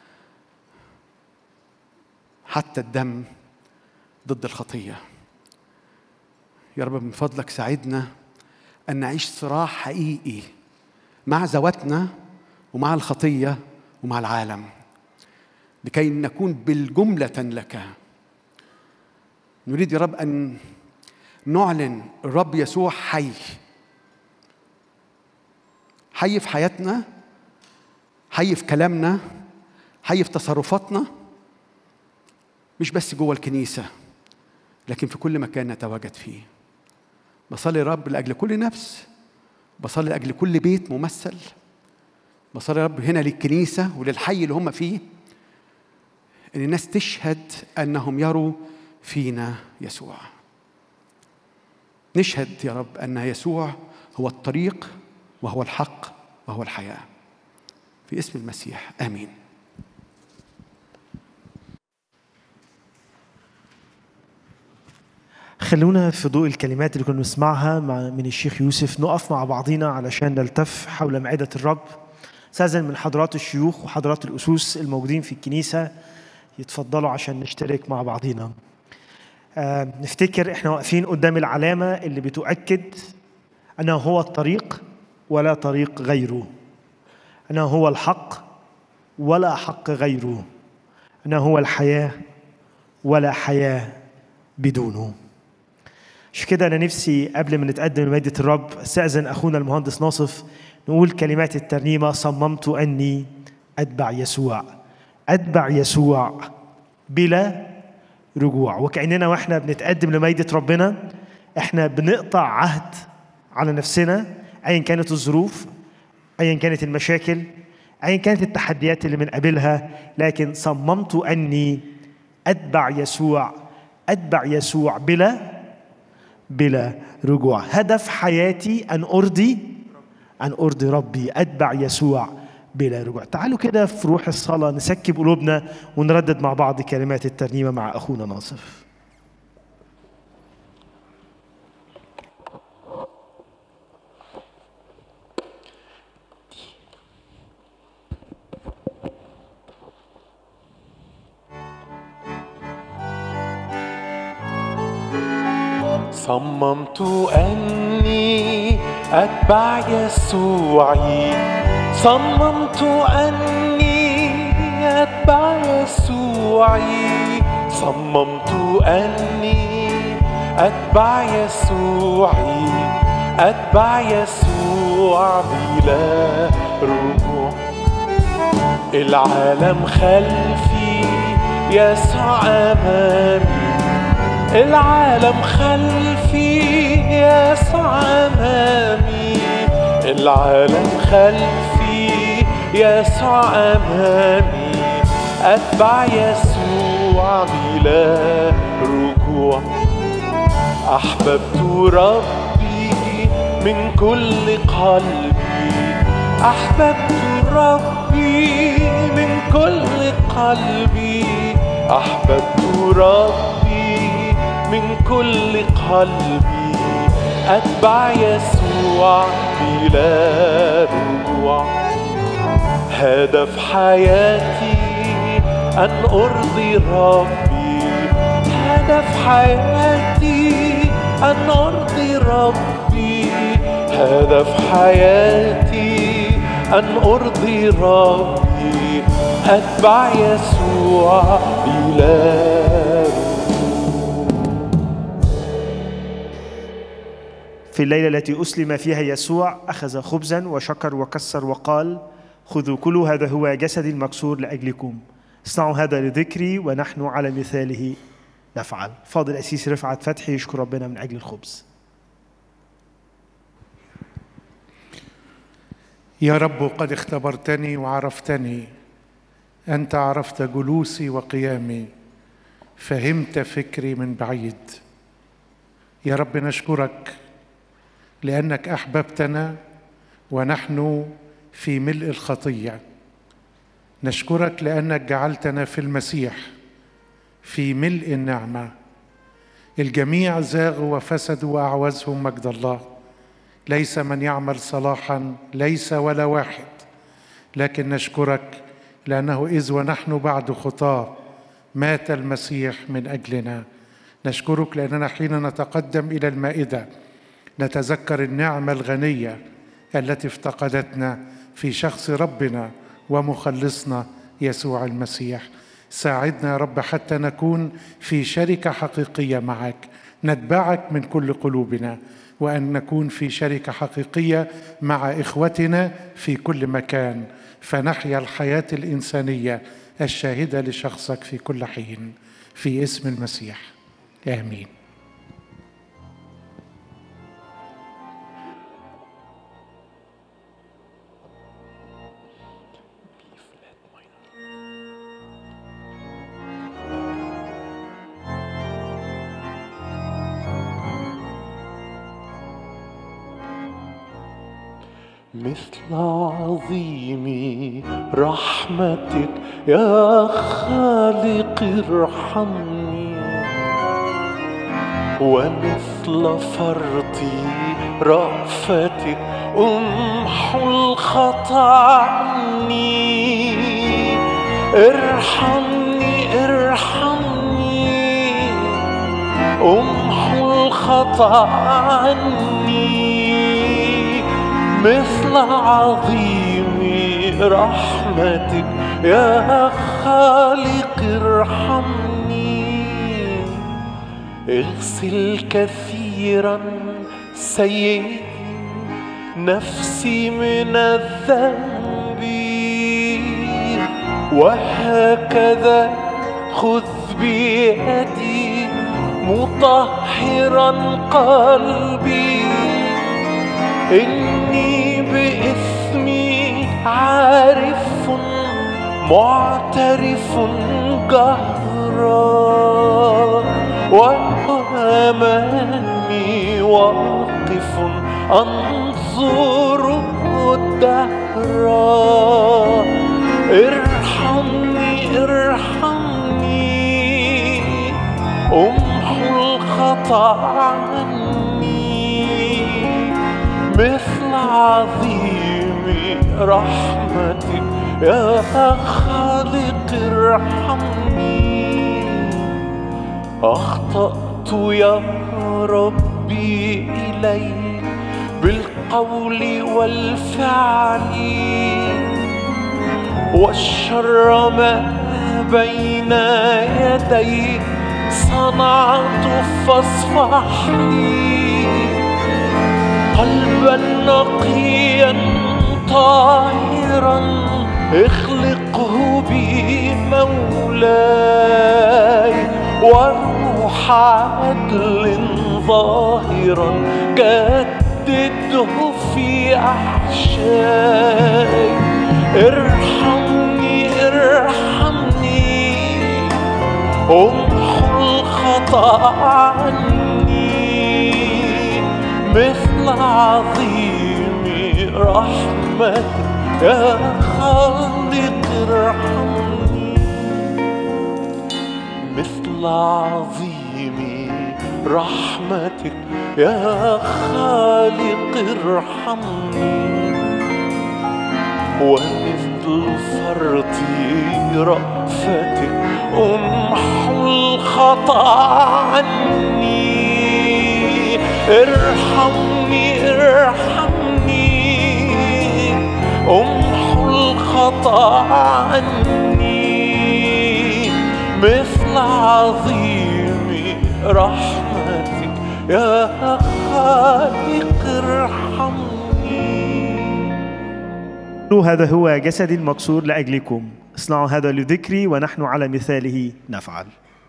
حتى الدم ضد الخطيه يا رب من فضلك ساعدنا ان نعيش صراع حقيقي مع ذواتنا ومع الخطيه ومع العالم لكي نكون بالجمله لك نريد يا رب ان نعلن الرب يسوع حي حي في حياتنا حي في كلامنا حي في تصرفاتنا مش بس جوه الكنيسه لكن في كل مكان نتواجد فيه بصلي يا رب لاجل كل نفس بصلي لاجل كل بيت ممثل بصلي يا رب هنا للكنيسه وللحي اللي هم فيه ان الناس تشهد انهم يروا فينا يسوع نشهد يا رب ان يسوع هو الطريق وهو الحق وهو الحياه في اسم المسيح امين خلونا في ضوء الكلمات اللي كنا بنسمعها مع من الشيخ يوسف نقف مع بعضينا علشان نلتف حول مائدة الرب استاذن من حضرات الشيوخ وحضرات الأسوس الموجودين في الكنيسة يتفضلوا عشان نشترك مع بعضينا آه نفتكر احنا واقفين قدام العلامة اللي بتؤكد أنه هو الطريق ولا طريق غيره أنه هو الحق ولا حق غيره أنه هو الحياة ولا حياة بدونه عشان كده أنا نفسي قبل ما نتقدم لمادة الرب استأذن أخونا المهندس ناصف نقول كلمات الترنيمة صممت أني أتبع يسوع أتبع يسوع بلا رجوع وكأننا وإحنا بنتقدم لميدة ربنا إحنا بنقطع عهد على نفسنا أيا كانت الظروف أيا كانت المشاكل أيا كانت التحديات اللي بنقابلها لكن صممت أني أتبع يسوع أتبع يسوع بلا بلا رجوع هدف حياتي أن أرضي أن أرضي ربي أتبع يسوع بلا رجوع تعالوا كده في روح الصلاة نسكب قلوبنا ونردد مع بعض كلمات الترنيمة مع أخونا ناصف صممت أني أتبع يسوعي صممت أني أتبع يسوعي صممت أني أتبع يسوعي أتبع يسوع بلا رجوع العالم خلفي يسوع أمامي العالم خلفي يسوع أمامي العالم خلفي يسوع أمامي أتبع يسوع بلا رجوع أحببت ربي من كل قلبي أحببت ربي من كل قلبي أحببت ربي من كل قلبي أتبع يسوع بلا رجوع هدف حياتي أن أرضي ربي هدف حياتي أن أرضي ربي هدف حياتي أن أرضي ربي أتبع يسوع بلا في الليلة التي أسلم فيها يسوع أخذ خبزا وشكر وكسر وقال خذوا كلوا هذا هو جسدي المكسور لأجلكم اصنعوا هذا لذكري ونحن على مثاله نفعل فاضل أسيس رفعت فتحي يشكر ربنا من أجل الخبز يا رب قد اختبرتني وعرفتني انت عرفت جلوسي وقيامي فهمت فكري من بعيد يا رب نشكرك لانك احببتنا ونحن في ملء الخطيه نشكرك لانك جعلتنا في المسيح في ملء النعمه الجميع زاغوا وفسدوا واعوزهم مجد الله ليس من يعمل صلاحا ليس ولا واحد لكن نشكرك لانه اذ ونحن بعد خطاه مات المسيح من اجلنا نشكرك لاننا حين نتقدم الى المائده نتذكر النعمه الغنيه التي افتقدتنا في شخص ربنا ومخلصنا يسوع المسيح ساعدنا يا رب حتى نكون في شركه حقيقيه معك نتبعك من كل قلوبنا وان نكون في شركه حقيقيه مع اخوتنا في كل مكان فنحيا الحياه الانسانيه الشاهده لشخصك في كل حين في اسم المسيح امين مثل عظيم رحمتك يا خالق ارحمني ومثل فرط رأفتك امحو الخطا عني ارحمني ارحمني امحو الخطا عني مثل عظيم رحمتك يا خالق ارحمني اغسل كثيرا سيدي نفسي من الذنب وهكذا خذ بيدي مطهرا قلبي إني بإثمي عارف معترف جهرا وأمامي واقف أنظر الدهر ارحمني ارحمني امحو الخطا عني مثل عظيم رحمتك يا خالق ارحمني اخطات يا ربي اليك بالقول والفعل والشر ما بين يدي صنعت فاصفح لي قلبا نقيا طاهرا اخلقه بي مولاي وروح عدل ظاهرا جدده في احشائي ارحمني ارحمني امحو الخطا عني مثل عظيم رحمتك يا خالق ارحمني مثل عظيم رحمتك يا خالق ارحمني ومثل فرط رأفتك امحو الخطا عني ارحمني ارحمني امحو الخطا عني مثل عظيم رحمتك يا خالق ارحمني هذا هو جسدي المكسور لأجلكم اصنعوا هذا لذكري ونحن على مثاله نفعل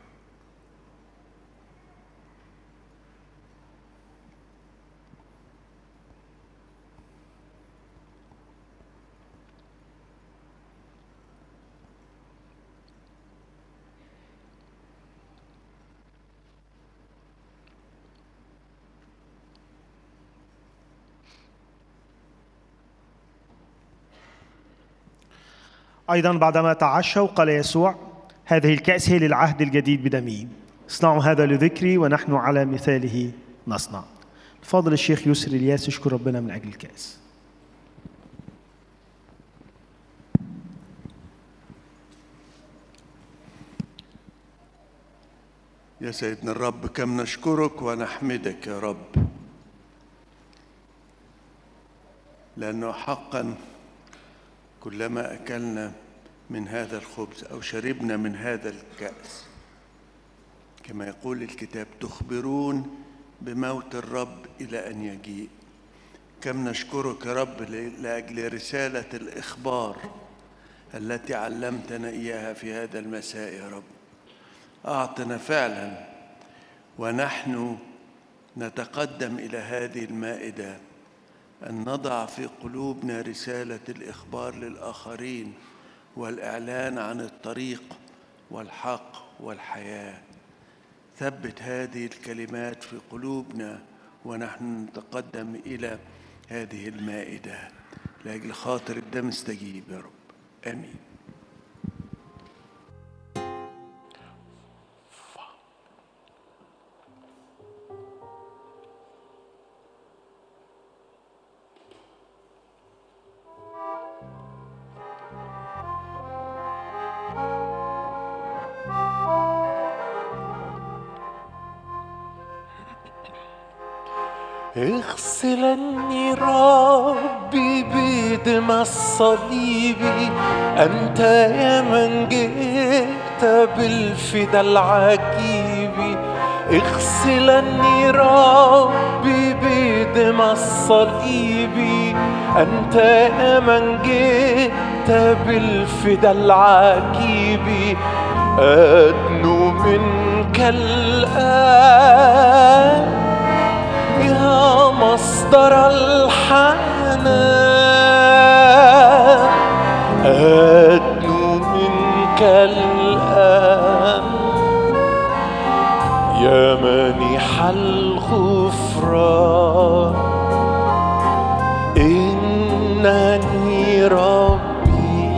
أيضا بعدما تعشوا قال يسوع هذه الكأس هي للعهد الجديد بدمي اصنعوا هذا لذكري ونحن على مثاله نصنع فاضل الشيخ يسر الياس يشكر ربنا من أجل الكأس يا سيدنا الرب كم نشكرك ونحمدك يا رب لأنه حقا كلما أكلنا من هذا الخبز أو شربنا من هذا الكأس كما يقول الكتاب تخبرون بموت الرب إلى أن يجيء كم نشكرك يا رب لأجل رسالة الإخبار التي علمتنا إياها في هذا المساء يا رب أعطنا فعلا ونحن نتقدم إلى هذه المائدة أن نضع في قلوبنا رسالة الإخبار للآخرين والإعلان عن الطريق والحق والحياة ثبت هذه الكلمات في قلوبنا ونحن نتقدم إلى هذه المائدة لأجل خاطر الدم استجيب يا رب آمين اغسلني ربي بدم الصليب أنت يا من جئت بالفدا العجيب اغسلني ربي بدم الصليب أنت يا من جئت بالفدا العجيب أدنو منك الآن يا مصدر الحنان الغفران إنني ربي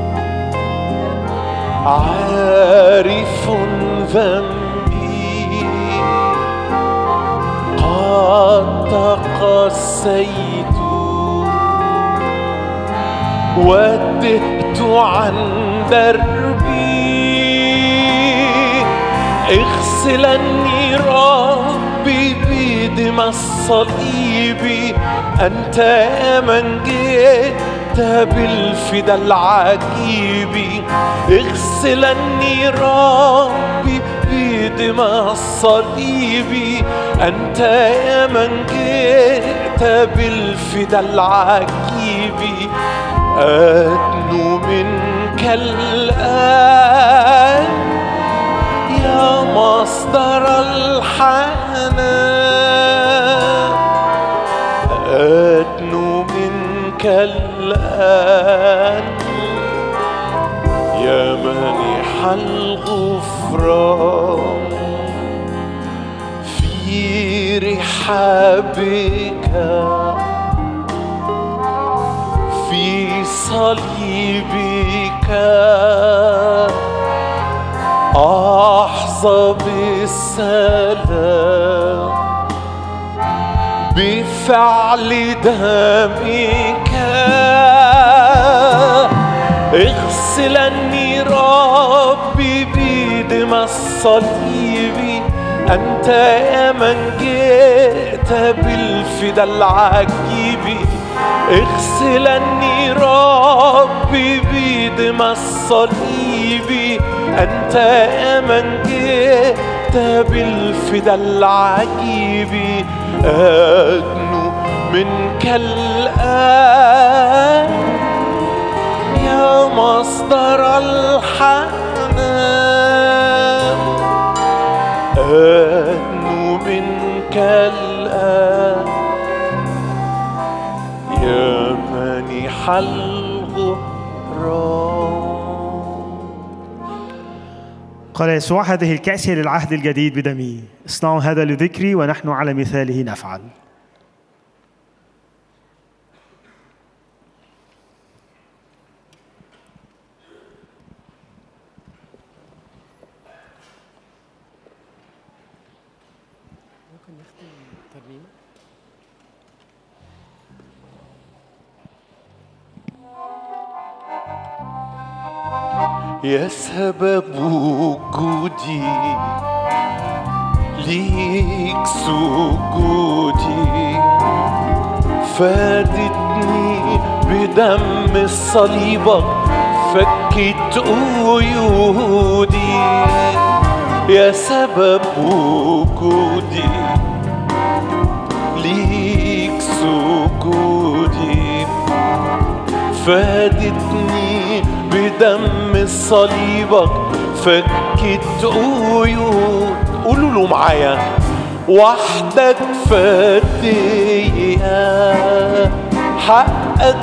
عارف ذنبي قد تقسيت ودهت عن دربي اغسلني ربي بدم الصليب انت يا من جئت بالفدا العجيب اغسلني ربي بدم الصليب انت يا من جئت بالفدا العجيب أدنو منك الآن يا مصدر الحنان أدنو منك الآن يا منح الغفران في رحابك في صليبك أحظى بالسلام بفعل دمك اغسلني ربي بدم الصليب أنت يا من جئت بالفدا العجيب اغسلني ربي بدم الصليب أنت يا من جئت بالفدا العجيب أدنو منك الآن يا مصدر الحنان أدنو منك الآن يا منح الغفران قال يسوع هذه الكأس هي للعهد الجديد بدمي اصنعوا هذا لذكري ونحن على مثاله نفعل يا سبب وجودي ليك سجودي فادتني بدم صليبك فكت قيودي يا سبب وجودي ليك سجودي فادتني بدم صليبك فكت قيود قولوا له معايا وحدك فدية حقك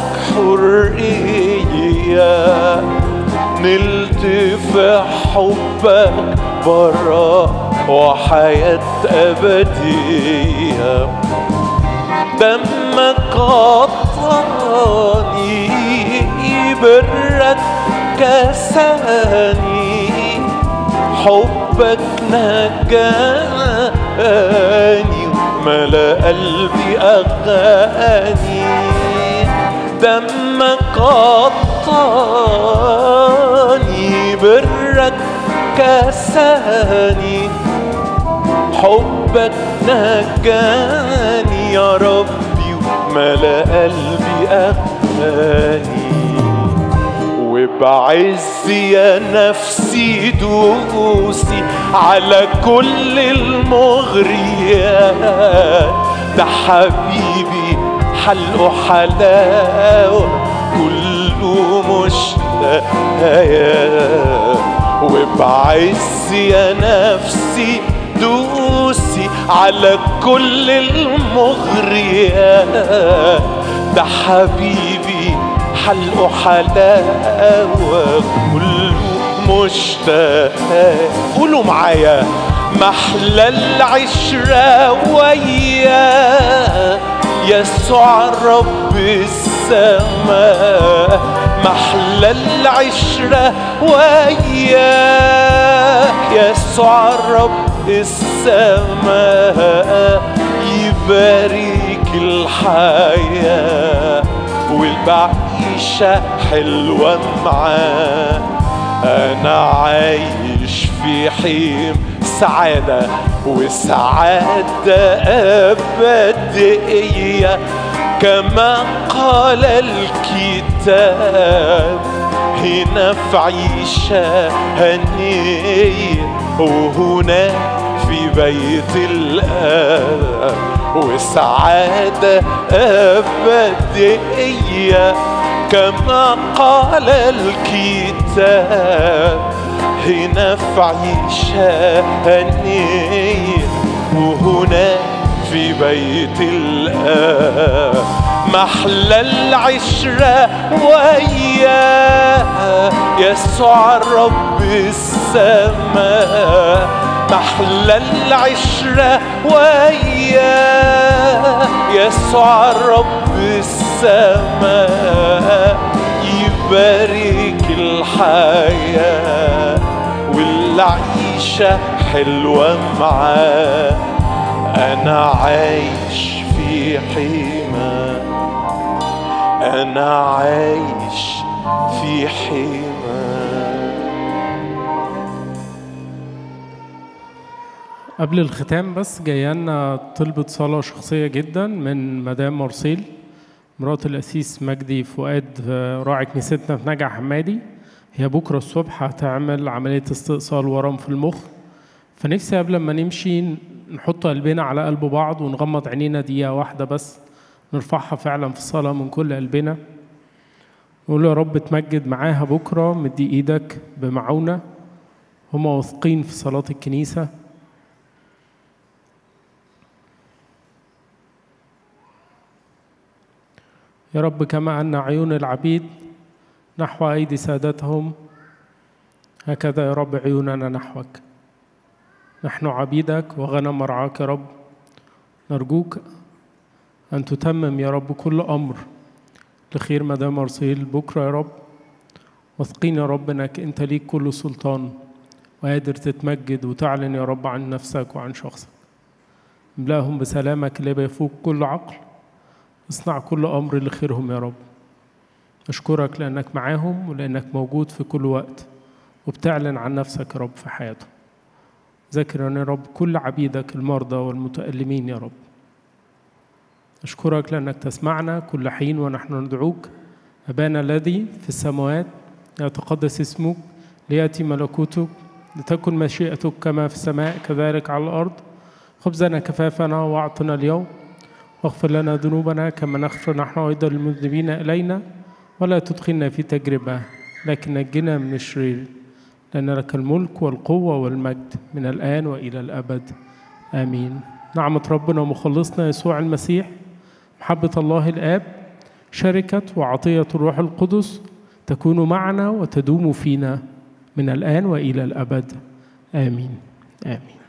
حرية نلت في حبك برا وحياة أبدية دمك غطاني برك كساني حبك نجاني وملا قلبي أغاني دمك غطاني برك كساني حبك نجاني يا ربي وملا قلبي أغاني وبعز يا نفسي دوسي على كل المغريات ده حبيبي حلقه حلاوة كله مشتهيات وبعز يا نفسي دوسي على كل المغريات ده حبيبي حلقه حلاوة كله مشتاق قولوا معايا محلى العشرة وياه يسوع رب السماء محلى العشرة وياه يسوع رب السماء يبارك الحياة والمعيشة حلوة معاه أنا عايش في حيم سعادة وسعادة أبدية كما قال الكتاب هنا في عيشة هنية وهناك في بيت الآب وسعادة أبدية كما قال الكتاب هنا في عيشة هنية وهناك في بيت الآب محلى العشرة وياه يسوع رب السماء محلى العشرة وياه يسوع رب السماء يبارك الحياة والعيشة حلوة معاه أنا عايش في حمى أنا عايش في حمى قبل الختام بس جايانا طلبة صلاة شخصية جدا من مدام مرسيل مرات الأسيس مجدي فؤاد آه، راعي كنيستنا في نجع حمادي هي بكرة الصبح هتعمل عملية استئصال ورم في المخ فنفسي قبل ما نمشي نحط قلبنا على قلب بعض ونغمض عينينا دقيقة واحدة بس نرفعها فعلا في الصلاة من كل قلبنا نقول يا رب تمجد معاها بكرة مدي إيدك بمعونة هما واثقين في صلاة الكنيسة يا رب كما أن عيون العبيد نحو أيدي سادتهم هكذا يا رب عيوننا نحوك نحن عبيدك وغنم مرعاك يا رب نرجوك أن تتمم يا رب كل أمر لخير مدام مرسيل بكرة يا رب واثقين يا رب أنك أنت ليك كل سلطان وقادر تتمجد وتعلن يا رب عن نفسك وعن شخصك املأهم بسلامك اللي بيفوق كل عقل اصنع كل أمر لخيرهم يا رب أشكرك لأنك معاهم ولأنك موجود في كل وقت وبتعلن عن نفسك يا رب في حياتهم ذكر يا رب كل عبيدك المرضى والمتألمين يا رب أشكرك لأنك تسمعنا كل حين ونحن ندعوك أبانا الذي في السماوات يتقدس اسمك ليأتي ملكوتك لتكن مشيئتك كما في السماء كذلك على الأرض خبزنا كفافنا واعطنا اليوم واغفر لنا ذنوبنا كما نغفر نحن أيضا للمذنبين إلينا ولا تدخلنا في تجربة لكن نجنا من الشرير لأن لك الملك والقوة والمجد من الآن وإلى الأبد آمين نعمة ربنا ومخلصنا يسوع المسيح محبة الله الآب شركة وعطية الروح القدس تكون معنا وتدوم فينا من الآن وإلى الأبد آمين آمين